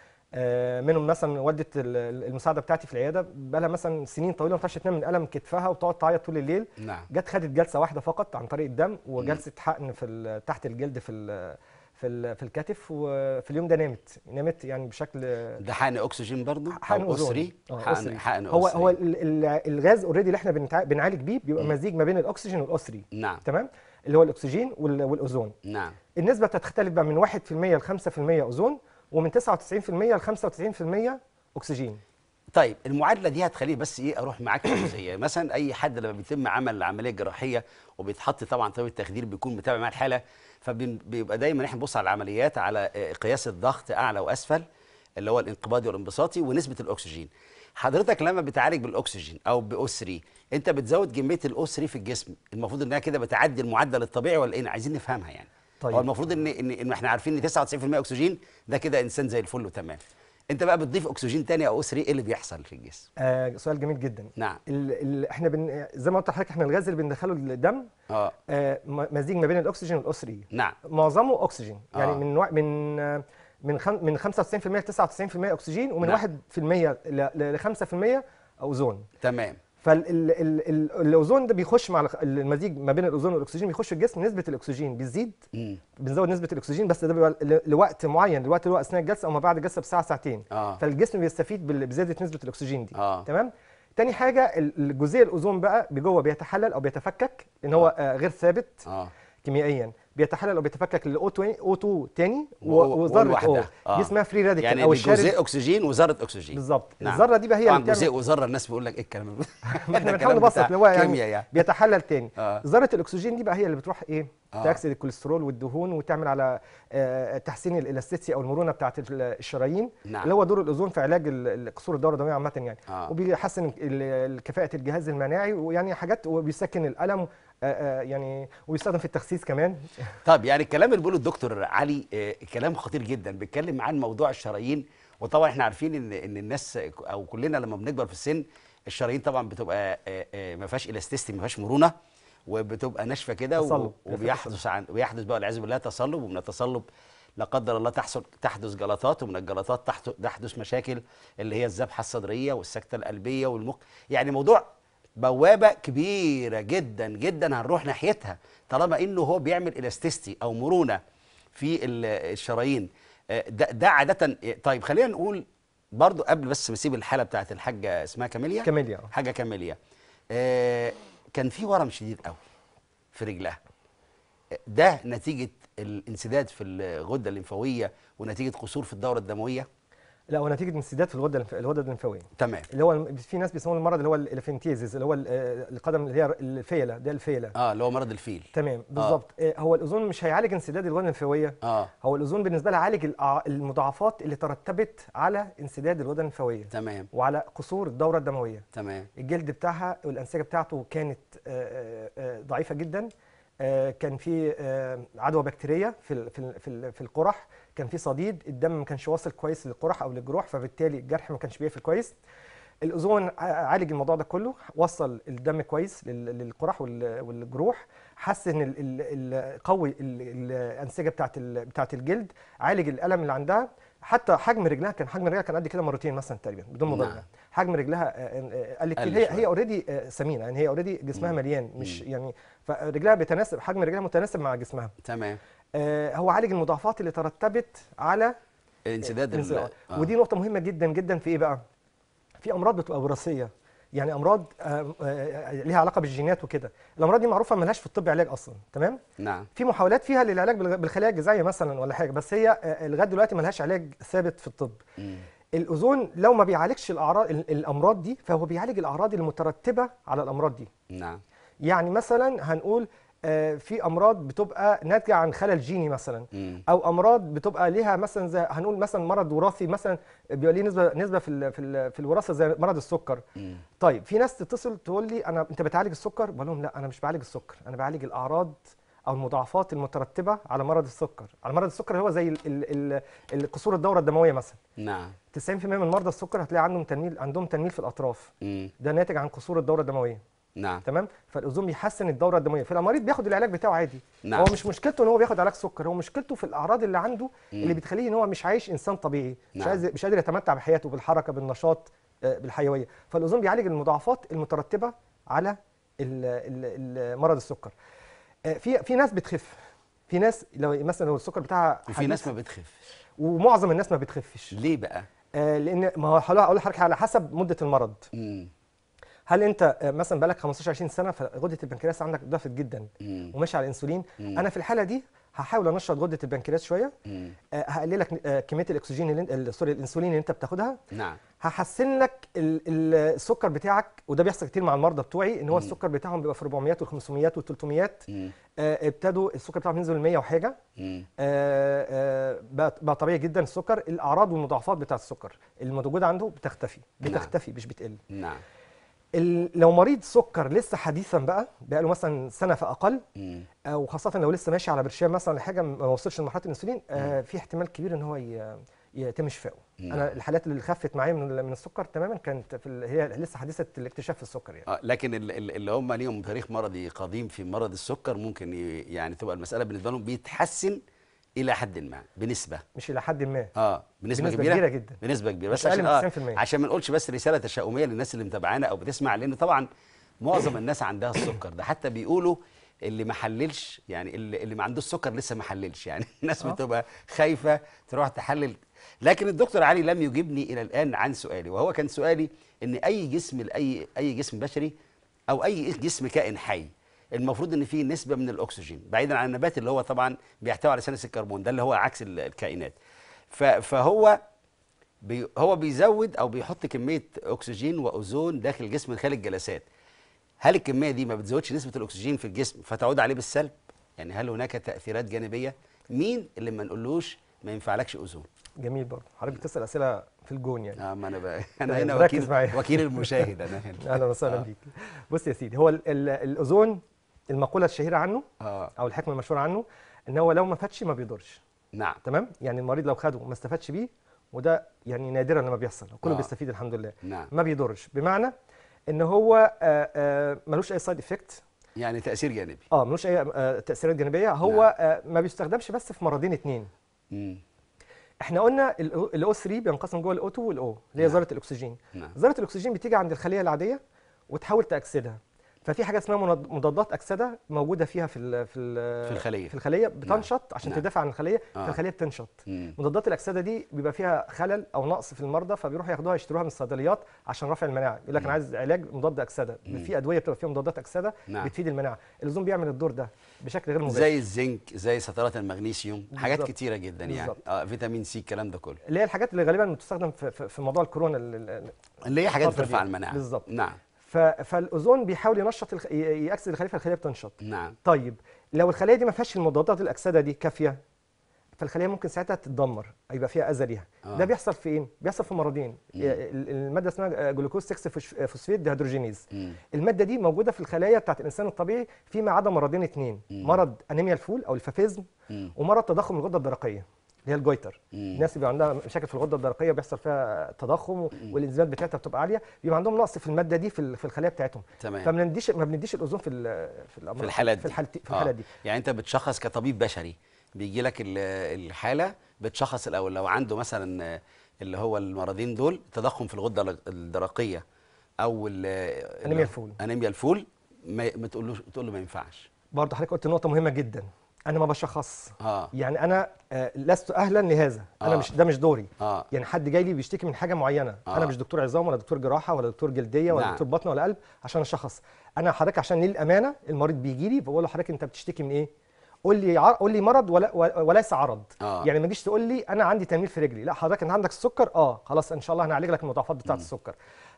آه، منهم مثلا والده ال- ال- المساعده بتاعتي في العياده بقى لها مثلا سنين طويله ما بتعرفش تنام من الم كتفها وتقعد تعيط طول الليل نعم جت خدت جلسه واحده فقط عن طريق الدم وجلسه حقن في ال- تحت الجلد في ال في ال في الكتف وفي اليوم ده نامت نامت يعني بشكل ده حقن اكسجين برضو حقن او أوزون. اسري آه، حقن أسري. حقن هو أسري. هو ال- ال- الغاز اوريدي اللي احنا بنتع- بنعالج بيه بيبقى مم. مزيج ما بين الاكسجين والاسري نعم تمام اللي هو الاكسجين وال- والاوزون نعم النسبه بتختلف بقى من 1% ل 5% اوزون ومن 99% ل 95% اكسجين طيب المعادله دي هتخليه بس ايه اروح معاك في جزئيه مثلا اي حد لما بيتم عمل عمليه جراحيه وبيتحط طبعا طبيب التخدير بيكون متابع مع الحاله فبيبقى دايما احنا نبص على العمليات على آه، قياس الضغط اعلى واسفل اللي هو الانقباضي والانبساطي ونسبه الاكسجين حضرتك لما بتعالج بالاكسجين او باسري انت بتزود كميه الاسري في الجسم المفروض انها كده بتعدي المعدل الطبيعي ولا ايه عايزين نفهمها يعني طيب. هو المفروض ان ان إن احنا عارفين ان 99% اكسجين ده كده انسان زي الفل وتمام انت بقى بتضيف اكسجين تاني او اسري ايه اللي بيحصل في الجسم آه سؤال جميل جدا نعم ال ال احنا بن زي ما قلت لحضرتك احنا الغاز اللي بندخله الدم اه آه م- مزيج ما بين الاكسجين والاسري نعم معظمه اكسجين يعني آه. من وا- من آه، من خم من 95% ل 99% اكسجين ومن نعم. 1% ل ل 5% اوزون تمام فالاوزون ده بيخش مع الخ- المزيج ما بين الاوزون والاكسجين بيخش الجسم نسبه الاكسجين بتزيد مم. بنزود نسبه الاكسجين بس ده بيبقى ل- لوقت معين الوقت اللي هو اثناء الجلسه او ما بعد الجلسه بساعه ساعتين اه فالجسم بيستفيد بال- بزياده نسبه الاكسجين دي اه تمام تاني حاجه ال- الجزيء الاوزون بقى بجوه بيتحلل او بيتفكك لان هو آه غير ثابت اه كيميائيا بيتحلل او بيتفكك لاو 2 او 2 تاني و- و- وذره والوحدة. او آه. دي اسمها فري راديكال يعني او جزيء الشارد اكسجين وذره اكسجين بالظبط نعم. الذره دي بقى هي طبعا اللي جزيء بتعمل وذره الناس بيقول لك ايه الكلام ده ما احنا ده بنحاول كلام نبسط بتاع اللي هو يعني كيمياء يعني بيتحلل تاني اه ذره الاكسجين دي بقى هي اللي بتروح ايه آه. تاكسد الكوليسترول والدهون وتعمل على آه، تحسين الالاستيسي او المرونه بتاعه الشرايين نعم اللي هو دور الاوزون في علاج ال- ال- قصور الدوره الدمويه عامه يعني اه وبيحسن ال- ال- كفاءه الجهاز المناعي ويعني حاجات وبيسكن الالم آه، آه، يعني ويستخدم في التخسيس كمان طب يعني الكلام اللي بيقوله الدكتور علي آه كلام خطير جدا بيتكلم عن موضوع الشرايين وطبعا احنا عارفين ان ان الناس او كلنا لما بنكبر في السن الشرايين طبعا بتبقى آه آه ما فيهاش الاستيستي ما فيهاش مرونه وبتبقى ناشفه كده و- تصلب. وبيحدث عن ويحدث بقى والعياذ بالله تصلب ومن التصلب لا قدر الله تحصل تحدث جلطات ومن الجلطات تحت- تحدث مشاكل اللي هي الذبحه الصدريه والسكته القلبيه والمخ يعني موضوع بوابه كبيره جدا جدا هنروح ناحيتها طالما انه هو بيعمل الاستيستي او مرونه في ال- الشرايين آه، ده, ده عاده طيب خلينا نقول برضو قبل بس ما اسيب الحاله بتاعت الحاجه اسمها كاميليا كاميليا حاجه كاميليا آه كان في ورم شديد قوي في رجلها ده نتيجه الانسداد في الغده الليمفاويه ونتيجه قصور في الدوره الدمويه لا ونتيجه انسداد في الغده الف- الغده الليمفاويه تمام اللي هو الم- في ناس بيسموه المرض اللي هو الالفنتيزيس اللي هو ال- آه، القدم اللي هي الفيله ده الفيله اه اللي هو مرض الفيل تمام بالظبط آه، هو الاوزون مش هيعالج انسداد الغده الليمفاويه اه هو الاوزون بالنسبه لها عالج الأع- المضاعفات اللي ترتبت على انسداد الغده الليمفاويه تمام وعلى قصور الدوره الدمويه تمام الجلد بتاعها والانسجه بتاعته كانت آه، آه، ضعيفه جدا آه، كان في آه، عدوى بكتيريه في ال- في ال- في ال- في القرح كان في صديد الدم ما كانش واصل كويس للقرح او للجروح فبالتالي الجرح ما كانش بيقفل كويس الاوزون ع- عالج الموضوع ده كله وصل الدم كويس لل- للقرح وال- والجروح حسن ال- ال- ال- قوي ال- الانسجه بتاعت ال- بتاعت الجلد عالج الالم اللي عندها حتى حجم رجلها كان حجم رجلها كان قد كده مرتين مثلا تقريبا بدون نعم. مبالغه حجم رجلها آه، آه، قل كتير قل هي شوية. هي اوريدي سمينه يعني هي اوريدي جسمها مم. مليان مش مم. يعني فرجلها بيتناسب حجم رجلها متناسب مع جسمها تمام آه، هو عالج المضاعفات اللي ترتبت على انسداد ال- الانسداد. آه. ودي نقطه مهمه جدا جدا في ايه بقى في امراض بتبقى وراثيه يعني امراض آه، آه، ليها علاقه بالجينات وكده الامراض دي معروفه ملهاش في الطب علاج اصلا تمام نعم في محاولات فيها للعلاج بالغ- بالخلايا الجذعيه مثلا ولا حاجه بس هي آه، لغايه دلوقتي ملهاش علاج ثابت في الطب مم. الاوزون لو ما بيعالجش الاعراض ال- الامراض دي فهو بيعالج الاعراض المترتبه على الامراض دي نعم يعني مثلا هنقول آه، في امراض بتبقى ناتجه عن خلل جيني مثلا مم. او امراض بتبقى ليها مثلا زي هنقول مثلا مرض وراثي مثلا بيبقى ليه نسبه نسبه في ال في ال في الوراثه زي مرض السكر مم. طيب في ناس تتصل تقول لي انا انت بتعالج السكر بقول لهم لا انا مش بعالج السكر انا بعالج الاعراض او المضاعفات المترتبه على مرض السكر على مرض السكر هو زي ال- ال- ال- قصور الدوره الدمويه مثلا نعم 90% من مرضى السكر هتلاقي عندهم تنميل عندهم تنميل في الاطراف مم. ده ناتج عن قصور الدوره الدمويه نعم تمام فالاوزون بيحسن الدوره الدمويه فالمريض بياخد العلاج بتاعه عادي نعم. هو مش مشكلته ان هو بياخد علاج سكر هو مشكلته في الاعراض اللي عنده اللي بتخليه ان هو مش عايش انسان طبيعي مش نعم. عايز مش قادر يتمتع بحياته بالحركه بالنشاط آه، بالحيويه فالاوزون بيعالج المضاعفات المترتبه على ال- ال- ال- مرض السكر آه، في في ناس بتخف في ناس لو مثلا لو السكر بتاعها وفي حديث ناس ما بتخفش ومعظم الناس ما بتخفش ليه بقى آه، لان ما هو هقول لحضرتك على حسب مده المرض مم. هل انت آه، مثلا بقالك 15 20 سنه فغده البنكرياس عندك ضعفت جدا مم. وماشي على الانسولين مم. انا في الحاله دي هحاول انشط غده البنكرياس شويه مم. آه، هقللك آه، كميه الاكسجين اللي انت ال- سوري الانسولين اللي انت بتاخدها نعم هحسن لك ال- ال- السكر بتاعك وده بيحصل كتير مع المرضى بتوعي ان هو السكر بتاعهم بيبقى في 400 و500 و300 مم. ابتدوا السكر بتاعهم ينزل ل 100 وحاجه مم. آه، آه، بقى بقى طبيعي جدا السكر الاعراض والمضاعفات بتاع السكر اللي موجوده عنده بتختفي نعم. بتختفي مش بتقل نعم ال- لو مريض سكر لسه حديثا بقى بقى له مثلا سنه فاقل مم. او خاصه لو لسه ماشي على برشام مثلا ولا حاجه ما وصلش لمرحله الانسولين آه في احتمال كبير ان هو ي- يتم شفائه مم. انا الحالات اللي خفت معايا من ال- من السكر تماما كانت في ال- هي لسه حديثه الاكتشاف في السكر يعني آه لكن ال- ال- اللي هم ليهم تاريخ مرضي قديم في مرض السكر ممكن ي- يعني تبقى المساله بالنسبه لهم بيتحسن الى حد ما بنسبه مش الى حد ما اه بنسبه, بنسبة كبيره كبيرة جدا. بنسبه كبيره مش بس أقل عشان من آه 90%. عشان ما نقولش بس رساله تشاؤميه للناس اللي متابعانا او بتسمع لان طبعا معظم الناس عندها السكر ده حتى بيقولوا اللي ما حللش يعني اللي, اللي ما عندوش سكر لسه ما حللش يعني الناس آه. بتبقى خايفه تروح تحلل لكن الدكتور علي لم يجيبني الى الان عن سؤالي وهو كان سؤالي ان اي جسم لاي اي جسم بشري او اي جسم كائن حي المفروض ان فيه نسبه من الاكسجين بعيدا عن النبات اللي هو طبعا بيحتوي على ثاني اكسيد الكربون ده اللي هو عكس ال- الكائنات ف- فهو بي هو بيزود او بيحط كميه اكسجين واوزون داخل الجسم من خلال الجلسات هل الكميه دي ما بتزودش نسبه الاكسجين في الجسم فتعود عليه بالسلب يعني هل هناك تاثيرات جانبيه مين اللي ما نقولوش ما ينفعلكش اوزون جميل برضه حضرتك بتسال اسئله في الجون يعني اه ما انا بقى انا طيب، هنا ركز وكيل معايا. وكيل المشاهد انا هنا اهلا وسهلا آه. بيك بص يا سيدي هو ال ال الاوزون المقوله الشهيره عنه اه او الحكمه المشهوره عنه ان هو لو ما فادش ما بيضرش نعم تمام يعني المريض لو خده وما استفادش بيه وده يعني نادرا لما بيحصل كله آه. بيستفيد الحمد لله نعم ما بيضرش بمعنى ان هو آه، آه، ملوش اي سايد افكت يعني تاثير جانبي اه ملوش اي آه، تاثيرات جانبيه هو آه، ما بيستخدمش بس في مرضين اتنين مم. احنا قلنا الاو 3 بينقسم جوه الاو 2 والاو اللي هي نعم. ذره الاكسجين نعم ذره الاكسجين بتيجي عند الخليه العاديه وتحاول تاكسدها ففي حاجه اسمها منض- مضادات اكسده موجوده فيها في ال في ال في الخلية. في الخليه بتنشط عشان نعم. تدافع عن الخليه آه. فالخليه بتنشط مم. مضادات الاكسده دي بيبقى فيها خلل او نقص في المرضى فبيروحوا ياخدوها يشتروها من الصيدليات عشان رفع المناعه يقول لك انا عايز علاج مضاد اكسده مم. في ادويه بتبقى فيها مضادات اكسده نعم. بتفيد المناعه اللزوم بيعمل الدور ده بشكل غير مباشر زي الزنك زي سطرات المغنيسيوم حاجات بالظبط. كتيره جدا يعني بالظبط. اه فيتامين سي الكلام ده كله اللي هي الحاجات اللي غالبا بتستخدم في, في, في موضوع الكورونا ال- ال- اللي هي حاجات الفترة بترفع دي. المناعه بالظبط. نعم ف- فالاوزون بيحاول ينشط الخ... ي- ياكسد الخليه فالخليه بتنشط نعم طيب لو الخليه دي ما فيهاش المضادات الاكسده دي كافيه فالخليه ممكن ساعتها تتدمر يبقى فيها اذى ليها آه. ده بيحصل في ايه بيحصل في مرضين ال- الماده اسمها جلوكوز 6 فوش- فوسفيت ديهيدروجينيز مم. الماده دي موجوده في الخلايا بتاعت الانسان الطبيعي فيما عدا مرضين اتنين مم. مرض انيميا الفول او الفافيزم مم. ومرض تضخم الغده الدرقيه اللي هي الجويتر مم. الناس اللي بيبقى عندها مشاكل في الغده الدرقيه بيحصل فيها تضخم والانزيمات بتاعتها بتبقى عاليه بيبقى عندهم نقص في الماده دي في ال- في الخلايا بتاعتهم تمام فما بنديش ما بنديش الاوزون في ال- في الامراض في الحالات دي في الحالة في آه. الحالات دي يعني انت بتشخص كطبيب بشري بيجي لك ال- الحاله بتشخص الاول لو عنده مثلا آه، اللي هو المرضين دول تضخم في الغده الدرقيه او ال- أنيميا الفول. انيميا الفول ما ما تقولوش تقول له ما ينفعش برضه حضرتك قلت نقطه مهمه جدا انا ما بشخص اه يعني انا آه، لست اهلا لهذا انا آه. مش ده مش دوري اه يعني حد جاي لي بيشتكي من حاجه معينه آه. انا مش دكتور عظام ولا دكتور جراحه ولا دكتور جلديه ولا نعم. دكتور بطن ولا قلب عشان اشخص انا حضرتك عشان للامانه المريض بيجي لي بقول له حضرتك انت بتشتكي من ايه قول لي ع... قول لي مرض ولا و- وليس عرض آه. يعني ما تجيش تقول لي انا عندي تنميل في رجلي لا حضرتك انت عندك السكر اه خلاص ان شاء الله هنعالج لك المضاعفات بتاعه السكر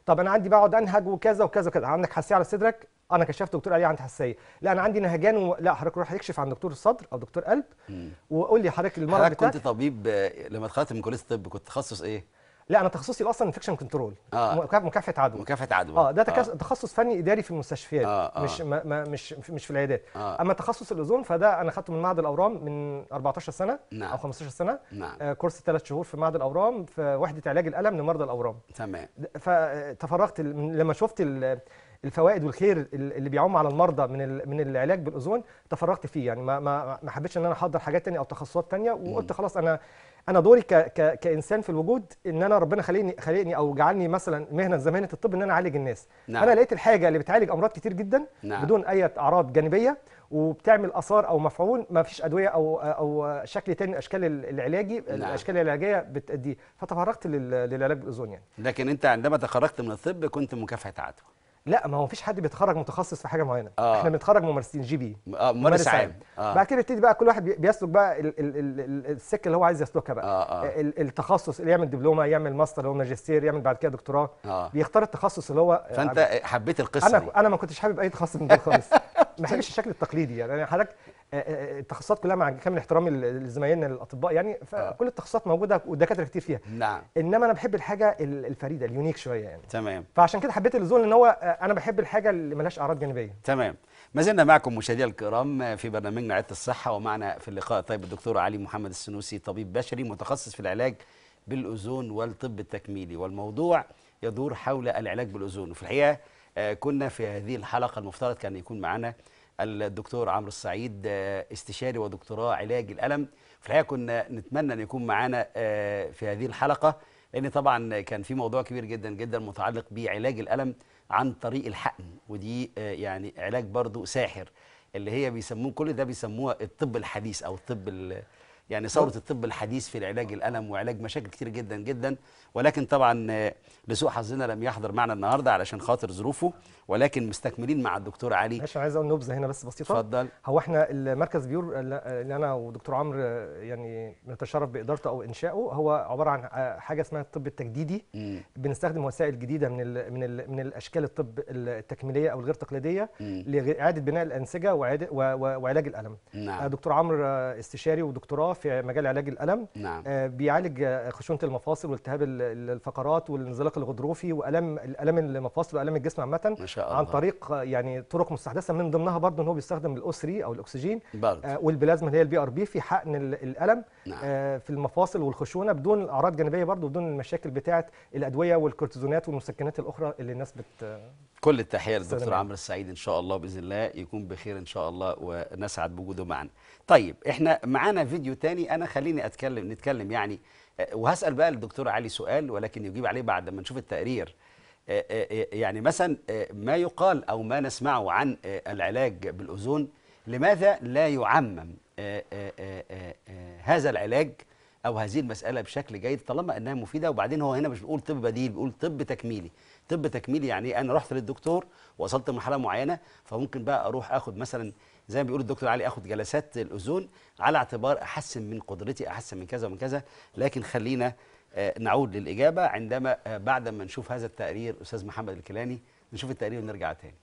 طب انا عندي بقعد انهج وكذا وكذا وكذا عندك حساسيه على صدرك انا كشفت دكتور قال لي عندي حساسيه لا انا عندي نهجان و... لا حضرتك روح اكشف عند دكتور الصدر او دكتور قلب مم. وقول لي حضرتك المرض حضرتك بتاعك كنت طبيب آه، لما اتخرجت من كليه الطب كنت تخصص ايه؟ لا انا تخصصي اصلا انفكشن كنترول آه. مكافحه عدوى مكافحه عدوى اه ده تكس... تخصص فني اداري في المستشفيات آه، آه. مش ما ما مش مش في العيادات آه. اما تخصص الاوزون فده انا خدته من معهد الاورام من 14 سنه نعم. او 15 سنه نعم آه كورس ثلاث شهور في معهد الاورام في وحده علاج الالم لمرضى الاورام تمام د- فتفرغت ال- من- لما شفت ال- الفوائد والخير ال- اللي بيعم على المرضى من ال- من العلاج بالاوزون تفرغت فيه يعني ما ما ما حبيتش ان انا احضر حاجات تانية او تخصصات تانية وقلت خلاص انا انا دوري ك ك كانسان في الوجود ان انا ربنا خليني خلقني او جعلني مثلا مهنه زي مهنه الطب ان انا اعالج الناس نعم. انا لقيت الحاجه اللي بتعالج امراض كتير جدا نعم. بدون اي اعراض جانبيه وبتعمل اثار او مفعول ما فيش ادويه او او شكل تاني من اشكال العلاجي الاشكال العلاجيه بتاديه فتفرغت لل- للعلاج بالاوزون يعني لكن انت عندما تخرجت من الطب كنت مكافحه عدوى لا ما هو مفيش حد بيتخرج متخصص في حاجه معينه آه. احنا بنتخرج ممارسين جي بي اه ممارس عام بعد اه كده بيبتدي بقى كل واحد بي- بيسلك بقى ال- ال- ال- ال- السكه اللي هو عايز يسلكها بقى آه، آه. ال- التخصص اللي يعمل دبلومه يعمل ماستر اللي هو ماجستير يعمل بعد كده دكتوراه اه بيختار التخصص اللي هو فانت حبيت القصه دي انا انا ما كنتش حابب اي تخصص من دول خالص ما بحبش الشكل التقليدي يعني انا حضرتك آه، آه، التخصصات كلها مع كامل احترامي ل- لزمايلنا الاطباء يعني فكل التخصصات موجوده والدكاتره كتير فيها نعم انما انا بحب الحاجه ال- الفريده اليونيك شويه يعني تمام فعشان كده حبيت الاوزون لان هو آه، انا بحب الحاجه اللي ملهاش اعراض جانبيه تمام ما زلنا معكم مشاهدينا الكرام في برنامجنا عيادة الصحة ومعنا في اللقاء طيب الدكتور علي محمد السنوسي طبيب بشري متخصص في العلاج بالأوزون والطب التكميلي والموضوع يدور حول العلاج بالأوزون وفي الحقيقة آه، كنا في هذه الحلقة المفترض كان يكون معنا الدكتور عمرو السعيد آه، استشاري ودكتوراه علاج الألم في الحقيقة كنا نتمنى أن يكون معنا آه، في هذه الحلقة لأن طبعا كان في موضوع كبير جدا جدا متعلق بعلاج الألم عن طريق الحقن ودي آه، يعني علاج برضو ساحر اللي هي بيسموه كل ده بيسموها الطب الحديث او الطب ال- يعني ثوره الطب الحديث في العلاج الالم وعلاج مشاكل كتير جدا جدا ولكن طبعا آه، لسوء حظنا لم يحضر معنا النهارده علشان خاطر ظروفه ولكن مستكملين مع الدكتور علي معلش انا عايز اقول نبذه هنا بس بسيطه اتفضل هو احنا المركز بيور اللي انا ودكتور عمرو يعني نتشرف بادارته او انشائه هو عباره عن حاجه اسمها الطب التجديدي مم. بنستخدم وسائل جديده من ال من ال من الاشكال الطب التكميليه او الغير تقليديه مم. لاعاده بناء الانسجه وإعادة- و- و- وعلاج الالم نعم دكتور عمرو استشاري ودكتوراه في مجال علاج الالم نعم آه، بيعالج آه، خشونه المفاصل والتهاب ال- ال- الفقرات والانزلاق الغضروفي والام الالم المفاصل والام الجسم عامه ما شاء الله عن طريق آه، يعني طرق مستحدثه من ضمنها برضه ان هو بيستخدم الاو 3 او الاكسجين برضه آه، والبلازما اللي هي البي ار بي في حقن ال- الالم نعم آه، في المفاصل والخشونه بدون اعراض جانبيه برضه بدون المشاكل بتاعه الادويه والكورتيزونات والمسكنات الاخرى اللي الناس بت كل التحيه للدكتور سلام. عمرو السعيد ان شاء الله باذن الله يكون بخير ان شاء الله ونسعد بوجوده معنا. طيب احنا معانا فيديو تاني انا خليني اتكلم نتكلم يعني آه، وهسال بقى الدكتور علي سؤال ولكن يجيب عليه بعد ما نشوف التقرير. آه، آه، آه، يعني مثلا آه، ما يقال او ما نسمعه عن آه، العلاج بالاوزون لماذا لا يعمم آه، آه، آه، آه، آه، هذا العلاج او هذه المساله بشكل جيد طالما انها مفيده وبعدين هو هنا مش بيقول طب بديل بيقول طب تكميلي طب تكميلي يعني إيه؟ انا رحت للدكتور وصلت لمرحله معينه فممكن بقى اروح اخد مثلا زي ما بيقول الدكتور علي اخد جلسات الاذون على اعتبار احسن من قدرتي احسن من كذا ومن كذا لكن خلينا آه، نعود للاجابه عندما آه، بعد ما نشوف هذا التقرير استاذ محمد الكيلاني نشوف التقرير ونرجع تاني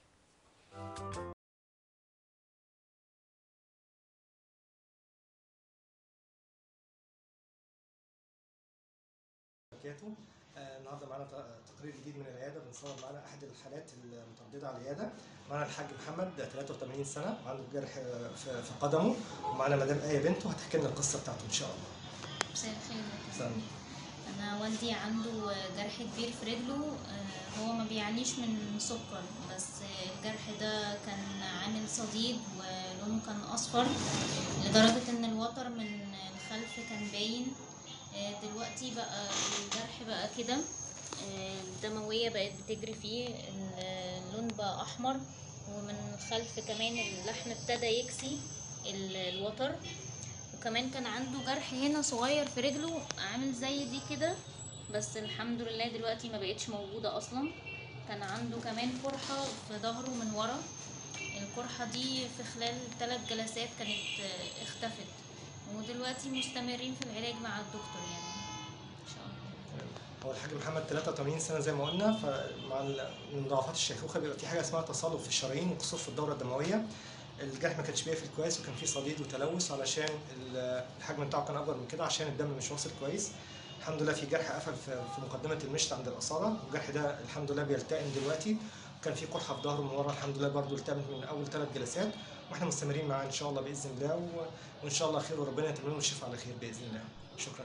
وبركاته آه، النهارده معانا ت- تقرير جديد من العياده بنصور معانا احد الحالات المتردده على العياده معانا الحاج محمد 83 سنه وعنده جرح آه، في في قدمه ومعانا مدام ايه بنته هتحكي لنا القصه بتاعته ان شاء الله مساء الخير سلام. انا والدي عنده جرح كبير في رجله آه، هو ما بيعانيش من سكر بس الجرح ده كان عامل صديد ولونه كان اصفر لدرجة ان الوتر من الخلف كان باين آه، دلوقتي بقى الجرح بقى كده آه، الدموية بقت بتجري فيه اللون بقى احمر ومن الخلف كمان اللحم ابتدى يكسي ال- الوتر وكمان كان عنده جرح هنا صغير في رجله عامل زي دي كده بس الحمد لله دلوقتي ما بقتش موجودة اصلا كان عنده كمان قرحة في ظهره من ورا القرحة دي في خلال ثلاث جلسات كانت آه، اختفت ودلوقتي مستمرين في العلاج مع الدكتور يعني ان شاء الله هو الحاج محمد 83 سنه زي ما قلنا فمع ال- من مضاعفات الشيخوخه بيبقى في حاجه اسمها تصلب في الشرايين وقصور في الدوره الدمويه الجرح ما كانش بيقفل كويس وكان فيه صديد وتلوث علشان ال- الحجم بتاعه كان اكبر من كده عشان الدم مش واصل كويس الحمد لله في جرح قفل في في مقدمه المشط عند الاصابع والجرح ده الحمد لله بيلتئم دلوقتي وكان في قرحه في ظهره من ورا الحمد لله برضه التئمت من اول ثلاث جلسات واحنا مستمرين معاه ان شاء الله باذن الله و... وان شاء الله خير وربنا يتمم له الشفاء على خير باذن الله شكرا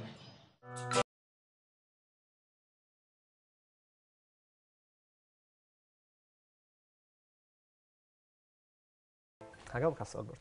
هجاوبك على السؤال برضه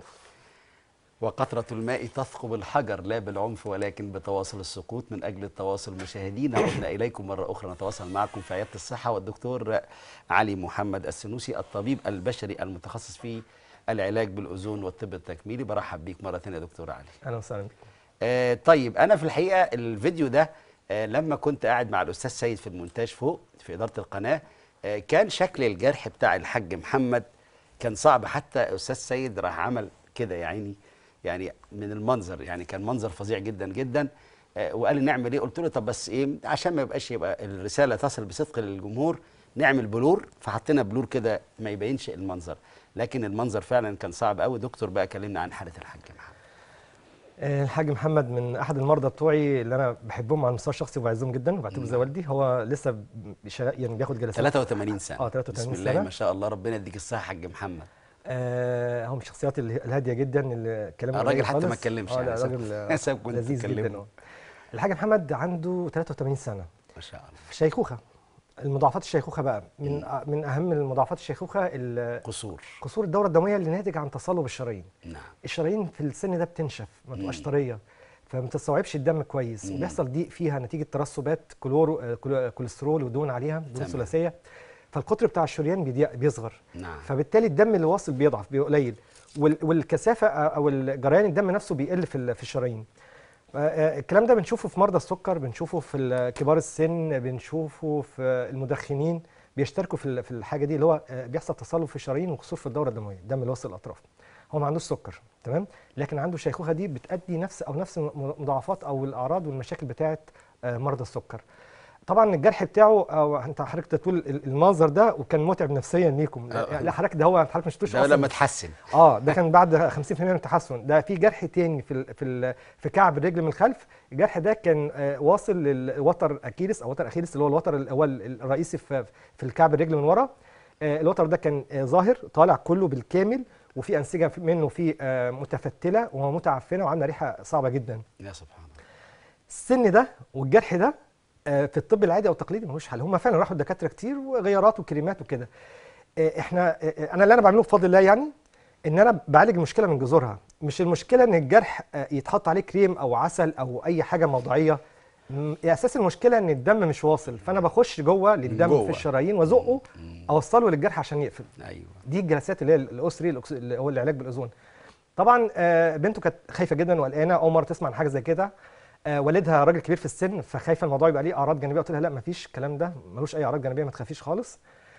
وقطرة الماء تثقب الحجر لا بالعنف ولكن بتواصل السقوط من أجل التواصل مشاهدينا عدنا إليكم مرة أخرى نتواصل معكم في عيادة الصحة والدكتور علي محمد السنوسي الطبيب البشري المتخصص في العلاج بالأذون والطب التكميلي برحب بيك مرة ثانية يا دكتور علي اهلا وسهلا بك آه طيب انا في الحقيقه الفيديو ده آه لما كنت قاعد مع الاستاذ سيد في المونتاج فوق في اداره القناه آه كان شكل الجرح بتاع الحاج محمد كان صعب حتى استاذ سيد راح عمل كده يا عيني يعني من المنظر يعني كان منظر فظيع جدا جدا آه وقال لي نعمل ايه قلت له طب بس ايه عشان ما يبقاش يبقى الرساله تصل بصدق للجمهور نعمل بلور فحطينا بلور كده ما يبينش المنظر لكن المنظر فعلا كان صعب قوي دكتور بقى كلمنا عن حاله الحاج محمد آه، الحاج محمد من احد المرضى بتوعي اللي انا بحبهم على المستوى الشخصي وبعزهم جدا وبعتبره زي والدي هو لسه بيشغل يعني بياخد جلسات 83 سنه اه 83 بسم الله سنة. ما شاء الله ربنا يديك الصحه يا حاج محمد آه هو من الشخصيات ال- الهاديه جدا اللي كلامه الراجل قليل حتى ما خالص. اتكلمش اه يعني، لا ساب- راجل آه، سابكم انتوا لذيذ تتكلموا. جدا اه الحاج محمد عنده 83 سنه ما شاء الله شيخوخه المضاعفات الشيخوخه بقى من آه، من اهم المضاعفات الشيخوخه ال- قصور قصور الدوره الدمويه اللي ناتج عن تصلب الشرايين نعم الشرايين في السن ده بتنشف ما تبقاش طريه فما بتستوعبش الدم كويس وبيحصل ضيق فيها نتيجه ترسبات كلورو آه، كلو- كوليسترول ودهون عليها دهون تمام. ثلاثيه فالقطر بتاع الشريان بيضيق بيصغر نعم فبالتالي الدم اللي واصل بيضعف بيبقى قليل وال- والكثافه او الجريان الدم نفسه بيقل في ال- في الشرايين آه، الكلام ده بنشوفه في مرضى السكر بنشوفه في ال- كبار السن بنشوفه في المدخنين بيشتركوا في ال- في الحاجه دي اللي هو آه، بيحصل تصلب في الشرايين وقصور في الدوره الدمويه الدم اللي واصل الاطراف هو ما عندوش سكر تمام لكن عنده الشيخوخه دي بتؤدي نفس او نفس المضاعفات او الاعراض والمشاكل بتاعه آه، مرضى السكر طبعا الجرح بتاعه او انت حضرتك تقول ال- المنظر ده وكان متعب نفسيا ليكم آه. لا لا حضرتك ده هو حضرتك مش شفتوش ده أصلاً. لما تحسن اه ده كان بعد 50% من التحسن ده في جرح تاني في ال في ال في كعب الرجل من الخلف الجرح ده كان آه واصل للوتر اكيلس او وتر اكيلس اللي هو الوتر اللي هو ال- الرئيسي في في الكعب الرجل من ورا آه الوتر ده كان آه ظاهر طالع كله بالكامل وفي انسجه في- منه في آه متفتله ومتعفنه وعامله ريحه صعبه جدا يا سبحان الله السن ده والجرح ده آه، في الطب العادي او التقليدي ملوش حل هم فعلا راحوا لدكاتره كتير وغيارات وكريمات وكده آه، احنا آه، آه، انا اللي انا بعمله بفضل الله يعني ان انا بعالج المشكله من جذورها مش المشكله ان الجرح آه، يتحط عليه كريم او عسل او اي حاجه موضعيه م- اساس المشكله ان الدم مش واصل فانا بخش جوه للدم جوه. في الشرايين وازقه اوصله للجرح عشان يقفل ايوه دي الجلسات اللي هي الاسري الأكس- اللي هو العلاج بالاذون طبعا آه، بنته كانت خايفه جدا وقلقانه اول مره تسمع عن حاجه زي كده آه، والدها راجل كبير في السن فخايفه الموضوع يبقى ليه اعراض جانبيه قلت لها لا مفيش الكلام ده ملوش اي اعراض جانبيه ما تخافيش خالص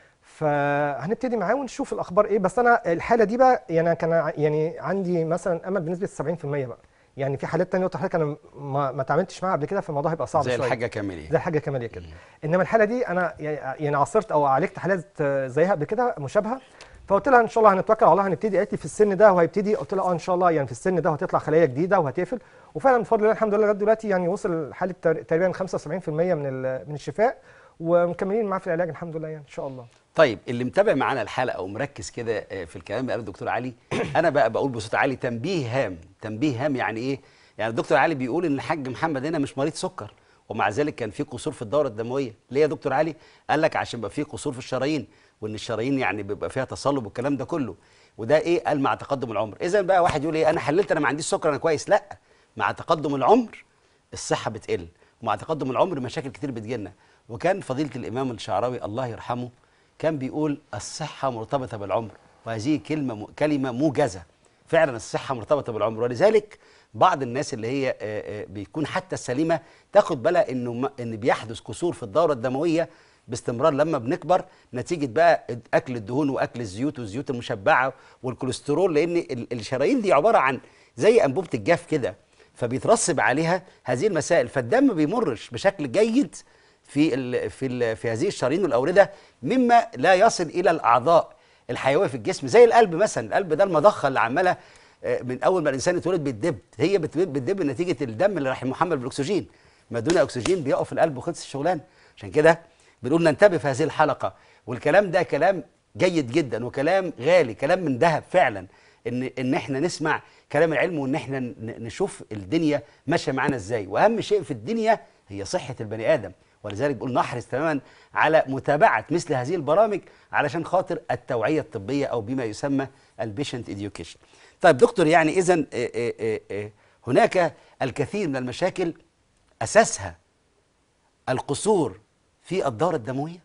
فهنبتدي معاه ونشوف الاخبار ايه بس انا الحاله دي بقى يعني أنا كان ع- يعني عندي مثلا امل بنسبه 70% بقى يعني في حالات تانية قلت لحضرتك انا ما ما اتعاملتش معاها قبل كده فالموضوع هيبقى صعب زي شويه الحاجه كامله زي الحاجه كماليه كده انما الحاله دي انا يعني يعني عاصرت او عالجت حالات آه، زيها قبل كده مشابهه فقلت لها ان شاء الله هنتوكل على الله هنبتدي قالت لي في السن ده وهيبتدي قلت لها اه ان شاء الله يعني في السن ده وهتطلع خلايا جديده وهتقفل وفعلا بفضل الله الحمد لله لغايه دلوقتي يعني وصل حاله تر- تقريبا 75% من ال- من الشفاء ومكملين معاه في العلاج الحمد لله يعني ان شاء الله طيب اللي متابع معانا الحلقه ومركز كده آه، في الكلام اللي قاله الدكتور علي انا بقى بقول بصوت عالي تنبيه هام تنبيه هام يعني ايه يعني الدكتور علي بيقول ان الحاج محمد هنا مش مريض سكر ومع ذلك كان في قصور في الدوره الدمويه ليه يا دكتور علي قال لك عشان بقى في قصور في الشرايين وان الشرايين يعني بيبقى فيها تصلب والكلام ده كله وده ايه قال مع تقدم العمر اذا بقى واحد يقول ايه انا حللت انا ما عنديش سكر انا كويس لا مع تقدم العمر الصحه بتقل ومع تقدم العمر مشاكل كتير بتجيلنا وكان فضيله الامام الشعراوي الله يرحمه كان بيقول الصحه مرتبطه بالعمر وهذه كلمه م- كلمه موجزه فعلا الصحه مرتبطه بالعمر ولذلك بعض الناس اللي هي آه، آه، بيكون حتى السليمه تاخد بالها انه م- ان بيحدث كسور في الدوره الدمويه باستمرار لما بنكبر نتيجه بقى اكل الدهون واكل الزيوت والزيوت المشبعه والكوليسترول لان ال- الشرايين دي عباره عن زي انبوبه الجاف كده فبيترسب عليها هذه المسائل فالدم بيمرش بشكل جيد في ال في ال في هذه الشرايين والاورده مما لا يصل الى الاعضاء الحيويه في الجسم زي القلب مثلا القلب ده المضخه اللي عماله آه، من اول ما الانسان يتولد بتدب هي بت- بتدب نتيجه الدم اللي راح محمل بالاكسجين ما دون اكسجين بيقف القلب وخلص الشغلانه عشان كده بنقول ننتبه في هذه الحلقه والكلام ده كلام جيد جدا وكلام غالي كلام من ذهب فعلا ان ان احنا نسمع كلام العلم وان احنا ن- نشوف الدنيا ماشيه معانا ازاي واهم شيء في الدنيا هي صحه البني ادم ولذلك بقول نحرص تماما على متابعه مثل هذه البرامج علشان خاطر التوعيه الطبيه او بما يسمى البيشنت اديوكيشن طيب دكتور يعني اذا هناك الكثير من المشاكل اساسها القصور في الدوره الدمويه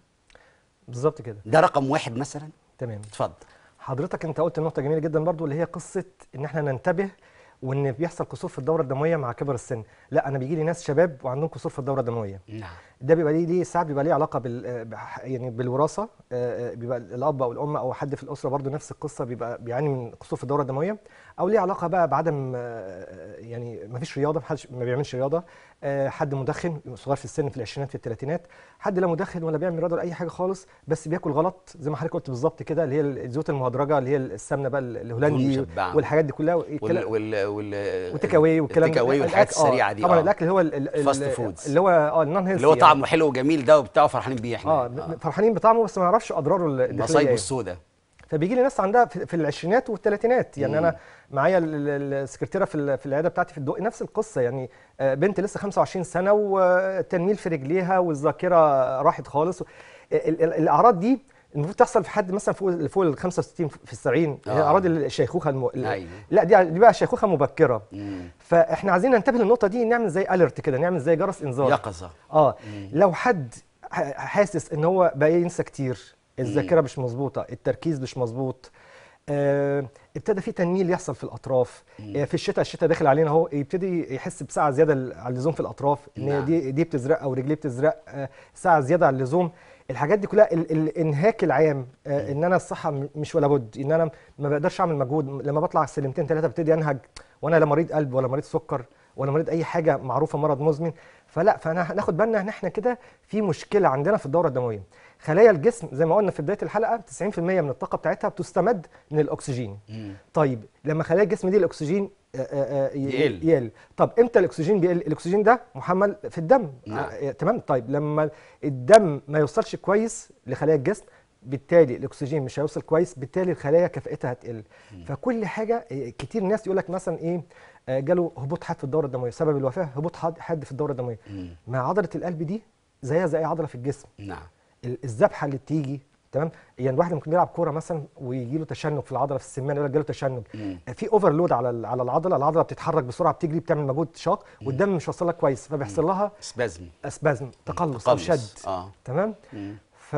بالظبط كده ده رقم واحد مثلا تمام اتفضل حضرتك انت قلت نقطه جميله جدا برضو اللي هي قصه ان احنا ننتبه وان بيحصل قصور في الدوره الدمويه مع كبر السن لا انا بيجي لي ناس شباب وعندهم قصور في الدوره الدمويه نعم ده بيبقى ليه ليه ساعات بيبقى ليه علاقه بال آه، بح- يعني بالوراثه آه، آه، بيبقى الاب او الام او حد في الاسره برضو نفس القصه بيبقى بيعاني من قصور في الدوره الدمويه او ليه علاقه بقى بعدم آه، يعني ما فيش رياضه محدش ما بيعملش رياضه آه، حد مدخن صغير في السن في العشرينات في الثلاثينات حد لا مدخن ولا بيعمل رياضه ولا اي حاجه خالص بس بياكل غلط زي ما حضرتك قلت بالظبط كده اللي هي الزيوت المهدرجه اللي هي السمنه بقى الهولندي مشبعة. والحاجات دي كلها وال الكلام- وال وال والتيك اواي والكلام التيك اواي ده. والحاجات الأكل- آه، السريعه دي طبعا آه. الاكل اللي هو ال- ال- فاست ال- فودز. اللي هو اه النون هيلثي اللي هو طعمه حلو وجميل ده وبتاعه فرحانين بيه احنا اه م- فرحانين بطعمه بس ما يعرفش اضراره الداخليه مصايبه إيه. السوداء فبيجي لي ناس عندها في في العشرينات والثلاثينات يعني مم. انا معايا ال- ال- السكرتيره في ال- في العياده بتاعتي في الدقي نفس القصه يعني آه، بنت لسه 25 سنه وتنميل في رجليها والذاكره راحت خالص ال- ال- الاعراض دي المفروض تحصل في حد مثلا فوق فوق ال 65 في ال 70 هي آه. اعراض الشيخوخه الم... ال- أيوة. لا دي دي بقى شيخوخه مبكره مم. فاحنا عايزين ننتبه للنقطه دي نعمل زي اليرت كده نعمل زي جرس انذار يقظه اه لو حد ح- حاسس ان هو بقى ينسى كتير الذاكره مش مظبوطه التركيز مش مظبوط آه ابتدى في تنميل يحصل في الاطراف آه في الشتاء الشتاء داخل علينا اهو يبتدي يحس بساعه زياده ال- على اللزوم في الاطراف ان نعم. دي دي بتزرق او رجليه بتزرق آه ساعه زياده على اللزوم الحاجات دي كلها ال الانهاك العام آه ان انا الصحه م- مش ولا بد ان انا ما بقدرش اعمل مجهود لما بطلع سلمتين ثلاثه ببتدي انهج وانا لا مريض قلب ولا مريض سكر ولا مريض اي حاجه معروفه مرض مزمن فلا فانا هناخد بالنا ان احنا كده في مشكله عندنا في الدوره الدمويه خلايا الجسم زي ما قلنا في بدايه الحلقه 90% من الطاقه بتاعتها بتستمد من الاكسجين مم. طيب لما خلايا الجسم دي الاكسجين آه، آه، آه، ي- يقل. يقل طب امتى الاكسجين بيقل الاكسجين ده محمل في الدم نعم. آه، تمام طيب لما الدم ما يوصلش كويس لخلايا الجسم بالتالي الاكسجين مش هيوصل كويس بالتالي الخلايا كفاءتها هتقل فكل حاجه آه، كتير ناس يقول لك مثلا ايه آه، جاله هبوط حاد في الدوره الدمويه سبب الوفاه هبوط حاد حاد في الدوره الدمويه مم. مع عضله القلب دي زيها زي اي عضله في الجسم نعم ال- الذبحه اللي بتيجي تمام يعني الواحد ممكن بيلعب كوره مثلا ويجي له تشنج في العضله في السمانه يقول لك جاله تشنج مم. في اوفرلود على ال- على العضله العضله بتتحرك بسرعه بتجري بتعمل مجهود شاق والدم مش واصل لها كويس فبيحصل لها سبازم اسبازم تقلص او تقلص. شد اه تمام مم. ف...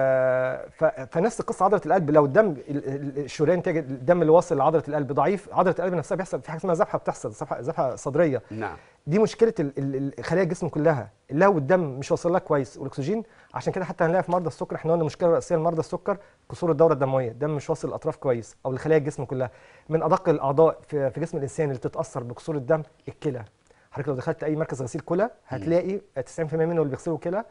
ف... فنفس القصه عضله القلب لو الدم ال- ال- الشريان تاجي الدم اللي واصل لعضله القلب ضعيف عضله القلب نفسها بيحصل في حاجه اسمها ذبحه بتحصل ذبحه ذبحه صدريه نعم دي مشكله ال- ال- ال- خلايا الجسم كلها لو الدم مش واصل لها كويس والاكسجين عشان كده حتى هنلاقي في مرضى السكر احنا قلنا المشكله الرئيسيه لمرضى السكر قصور الدوره الدمويه الدم مش واصل للاطراف كويس او لخلايا الجسم كلها من ادق الاعضاء في, في جسم الانسان اللي تتاثر بقصور الدم الكلى حضرتك لو دخلت اي مركز غسيل كلى هتلاقي 90% منه اللي بيغسلوا كلى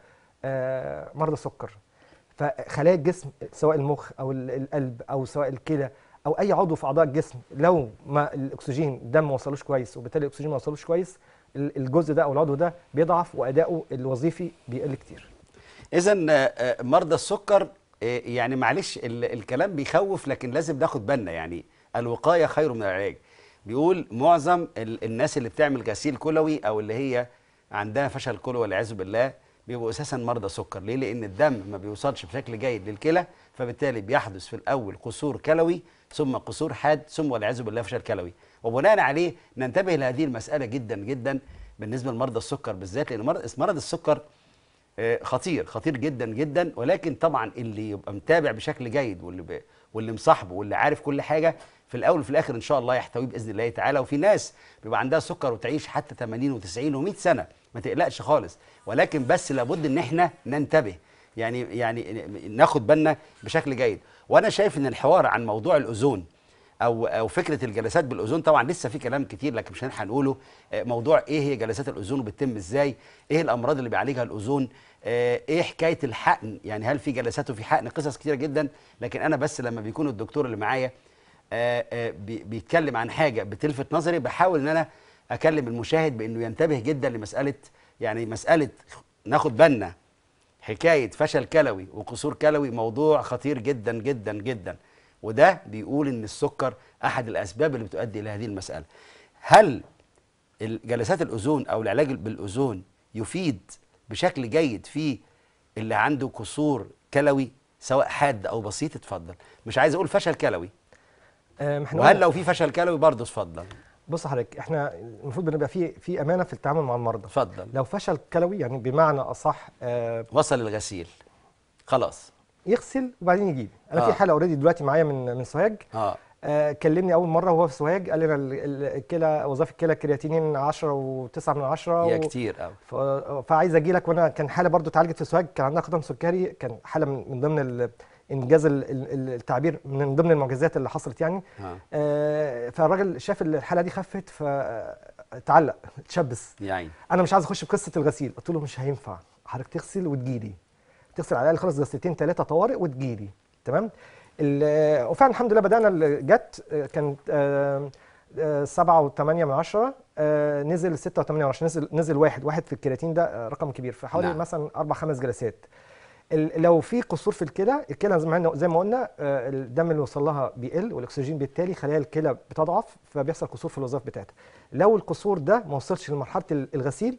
آه، مرضى سكر فخلايا الجسم سواء المخ او ال- القلب او سواء الكلى او اي عضو في اعضاء الجسم لو ما الاكسجين الدم ما وصلوش كويس وبالتالي الاكسجين ما وصلوش كويس ال- الجزء ده او العضو ده بيضعف واداؤه الوظيفي بيقل كتير اذا مرضى السكر آه، يعني معلش ال- الكلام بيخوف لكن لازم ناخد بالنا يعني الوقايه خير من العلاج بيقول معظم ال- الناس اللي بتعمل غسيل كلوي او اللي هي عندها فشل كلوي والعياذ بالله بيبقوا اساسا مرضى سكر ليه لان الدم ما بيوصلش بشكل جيد للكلى فبالتالي بيحدث في الاول قصور كلوي ثم قصور حاد ثم والعياذ بالله فشل كلوي وبناء عليه ننتبه لهذه المساله جدا جدا بالنسبه لمرضى السكر بالذات لان مرض مرض السكر آه، خطير خطير جدا جدا ولكن طبعا اللي يبقى متابع بشكل جيد واللي ب... واللي مصاحبه واللي عارف كل حاجه في الاول وفي الاخر ان شاء الله يحتويه باذن الله تعالى وفي ناس بيبقى عندها سكر وتعيش حتى 80 و90 و100 سنه ما تقلقش خالص ولكن بس لابد ان احنا ننتبه يعني يعني ناخد بالنا بشكل جيد وانا شايف ان الحوار عن موضوع الاوزون او او فكره الجلسات بالاذون طبعا لسه في كلام كتير لكن مش هنلحق نقوله آه، موضوع ايه هي جلسات الاذون وبتتم ازاي ايه الامراض اللي بيعالجها الاذون آه، ايه حكايه الحقن يعني هل في جلسات وفي حقن قصص كتيره جدا لكن انا بس لما بيكون الدكتور اللي معايا آه، آه، بي- بيتكلم عن حاجه بتلفت نظري بحاول ان انا اكلم المشاهد بانه ينتبه جدا لمساله يعني مساله ناخد بالنا حكايه فشل كلوي وقصور كلوي موضوع خطير جدا جدا جدا وده بيقول ان السكر احد الاسباب اللي بتؤدي الى هذه المساله هل جلسات الاذون او العلاج بالاذون يفيد بشكل جيد في اللي عنده قصور كلوي سواء حاد او بسيط اتفضل مش عايز اقول فشل كلوي آه، احنا وهل قلنا- لو في فشل كلوي برضه اتفضل بص حضرتك احنا المفروض بنبقى في في امانه في التعامل مع المرضى اتفضل لو فشل كلوي يعني بمعنى اصح آه، وصل الغسيل خلاص يغسل وبعدين يجيب انا آه. في حاله اوريدي دلوقتي معايا من من سوهاج اه آه، كلمني اول مره وهو في سوهاج قال لي انا ال- ال- الكلى وظائف الكلى كرياتينين 10 و9 من 10 يا و- كتير قوي ف- فعايز اجي لك وانا كان حاله برضو اتعالجت في سوهاج كان عندها قدم سكري كان حاله من من ضمن ال- انجاز ال- ال- التعبير من ضمن المعجزات اللي حصلت يعني اه آه، فالراجل شاف الحاله دي خفت فتعلق اتشبث يا عيني انا مش عايز اخش في قصه الغسيل قلت له مش هينفع حضرتك تغسل وتجيلي تغسل على الاقل خالص غسلتين ثلاثه طوارئ وتجيلي تمام ال- وفعلا الحمد لله بدانا ال- جت آه، كانت آه، آه، سبعة وثمانية من عشرة آه، نزل ستة وثمانية من عشرة نزل نزل واحد واحد في الكرياتين ده آه، رقم كبير في حوالي نعم. مثلا أربع خمس جلسات ال- لو في قصور في الكلى الكلى زي ما زي ما قلنا آه، الدم اللي وصل لها بيقل والاكسجين بالتالي خلايا الكلى بتضعف فبيحصل قصور في الوظائف بتاعتها لو القصور ده ما وصلش لمرحله ال- الغسيل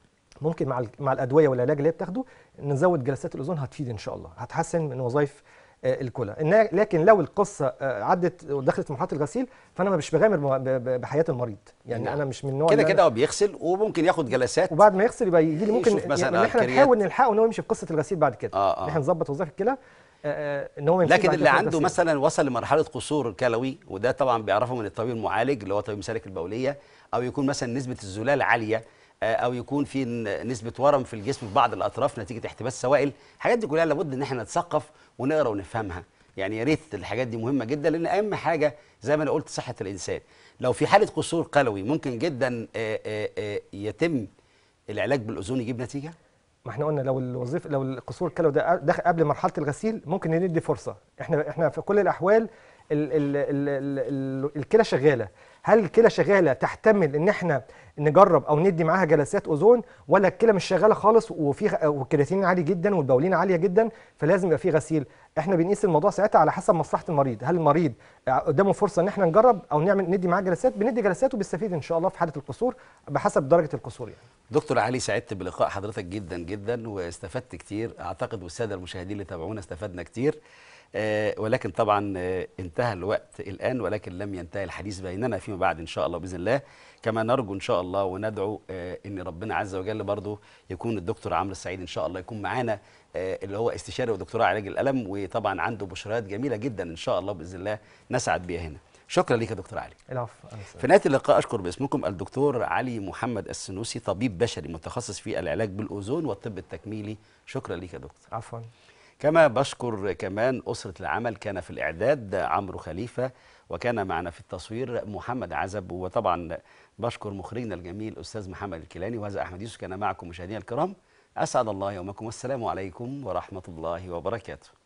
ممكن مع ال- مع الادويه والعلاج اللي هي بتاخده نزود جلسات الاذون هتفيد ان شاء الله هتحسن من وظائف آه، الكلى إنها- لكن لو القصه آه، عدت ودخلت مرحله الغسيل فانا مش بغامر م- ب- ب- بحياه المريض يعني نعم. انا مش من النوع كده اللي أنا- كده هو بيغسل وممكن ياخد جلسات وبعد ما يغسل يبقى يجي لي ممكن يشوف مثلاً يعني ان احنا الكريات. نحاول نلحقه ان هو يمشي في قصه الغسيل بعد كده آه، آه. ان احنا نظبط وظائف الكلى آه، آه، ان هو يمشي لكن بعد اللي كده في عنده الغسيل. مثلا وصل لمرحله قصور كلوي وده طبعا بيعرفه من الطبيب المعالج اللي هو طبيب مسالك البوليه او يكون مثلا نسبه الزلال عاليه آه، او يكون في ن- نسبه ورم في الجسم في بعض الاطراف نتيجه احتباس سوائل الحاجات دي كلها لابد ان احنا نتثقف ونقرا ونفهمها يعني يا ريت الحاجات دي مهمه جدا لان اهم حاجه زي ما انا قلت صحه الانسان لو في حاله قصور قلوي ممكن جدا آه، آه، آه، يتم العلاج بالاذون يجيب نتيجه ما احنا قلنا لو الوظيفه لو القصور الكلوي ده دخل قبل مرحله الغسيل ممكن ندي فرصه احنا احنا في كل الاحوال ال ال ال ال ال الكلى شغاله هل الكلى شغاله تحتمل ان احنا نجرب او ندي معاها جلسات اوزون ولا الكلى مش شغاله خالص وفي غ- والكرياتين عالي جدا والبولين عاليه جدا فلازم يبقى في غسيل احنا بنقيس الموضوع ساعتها على حسب مصلحه المريض هل المريض قدامه فرصه ان احنا نجرب او نعمل ندي معاه جلسات بندي جلسات وبيستفيد ان شاء الله في حاله القصور بحسب درجه القصور يعني دكتور علي سعدت بلقاء حضرتك جدا جدا واستفدت كتير اعتقد والساده المشاهدين اللي تابعونا استفدنا كتير آه ولكن طبعا آه انتهى الوقت الان ولكن لم ينتهي الحديث بيننا فيما بعد ان شاء الله باذن الله كما نرجو ان شاء الله وندعو آه ان ربنا عز وجل برضه يكون الدكتور عمرو السعيد ان شاء الله يكون معانا آه اللي هو استشاري ودكتوراه علاج الالم وطبعا عنده بشرات جميله جدا ان شاء الله باذن الله نسعد بيها هنا شكرا ليك يا دكتور علي العفو أهلا وسهلا. في نهايه اللقاء اشكر باسمكم الدكتور علي محمد السنوسي طبيب بشري متخصص في العلاج بالاوزون والطب التكميلي شكرا ليك يا دكتور عفوا كما بشكر كمان أسرة العمل كان في الإعداد عمرو خليفة وكان معنا في التصوير محمد عزب وطبعا بشكر مخرجنا الجميل أستاذ محمد الكيلاني وهذا أحمد يوسف كان معكم مشاهدينا الكرام أسعد الله يومكم والسلام عليكم ورحمة الله وبركاته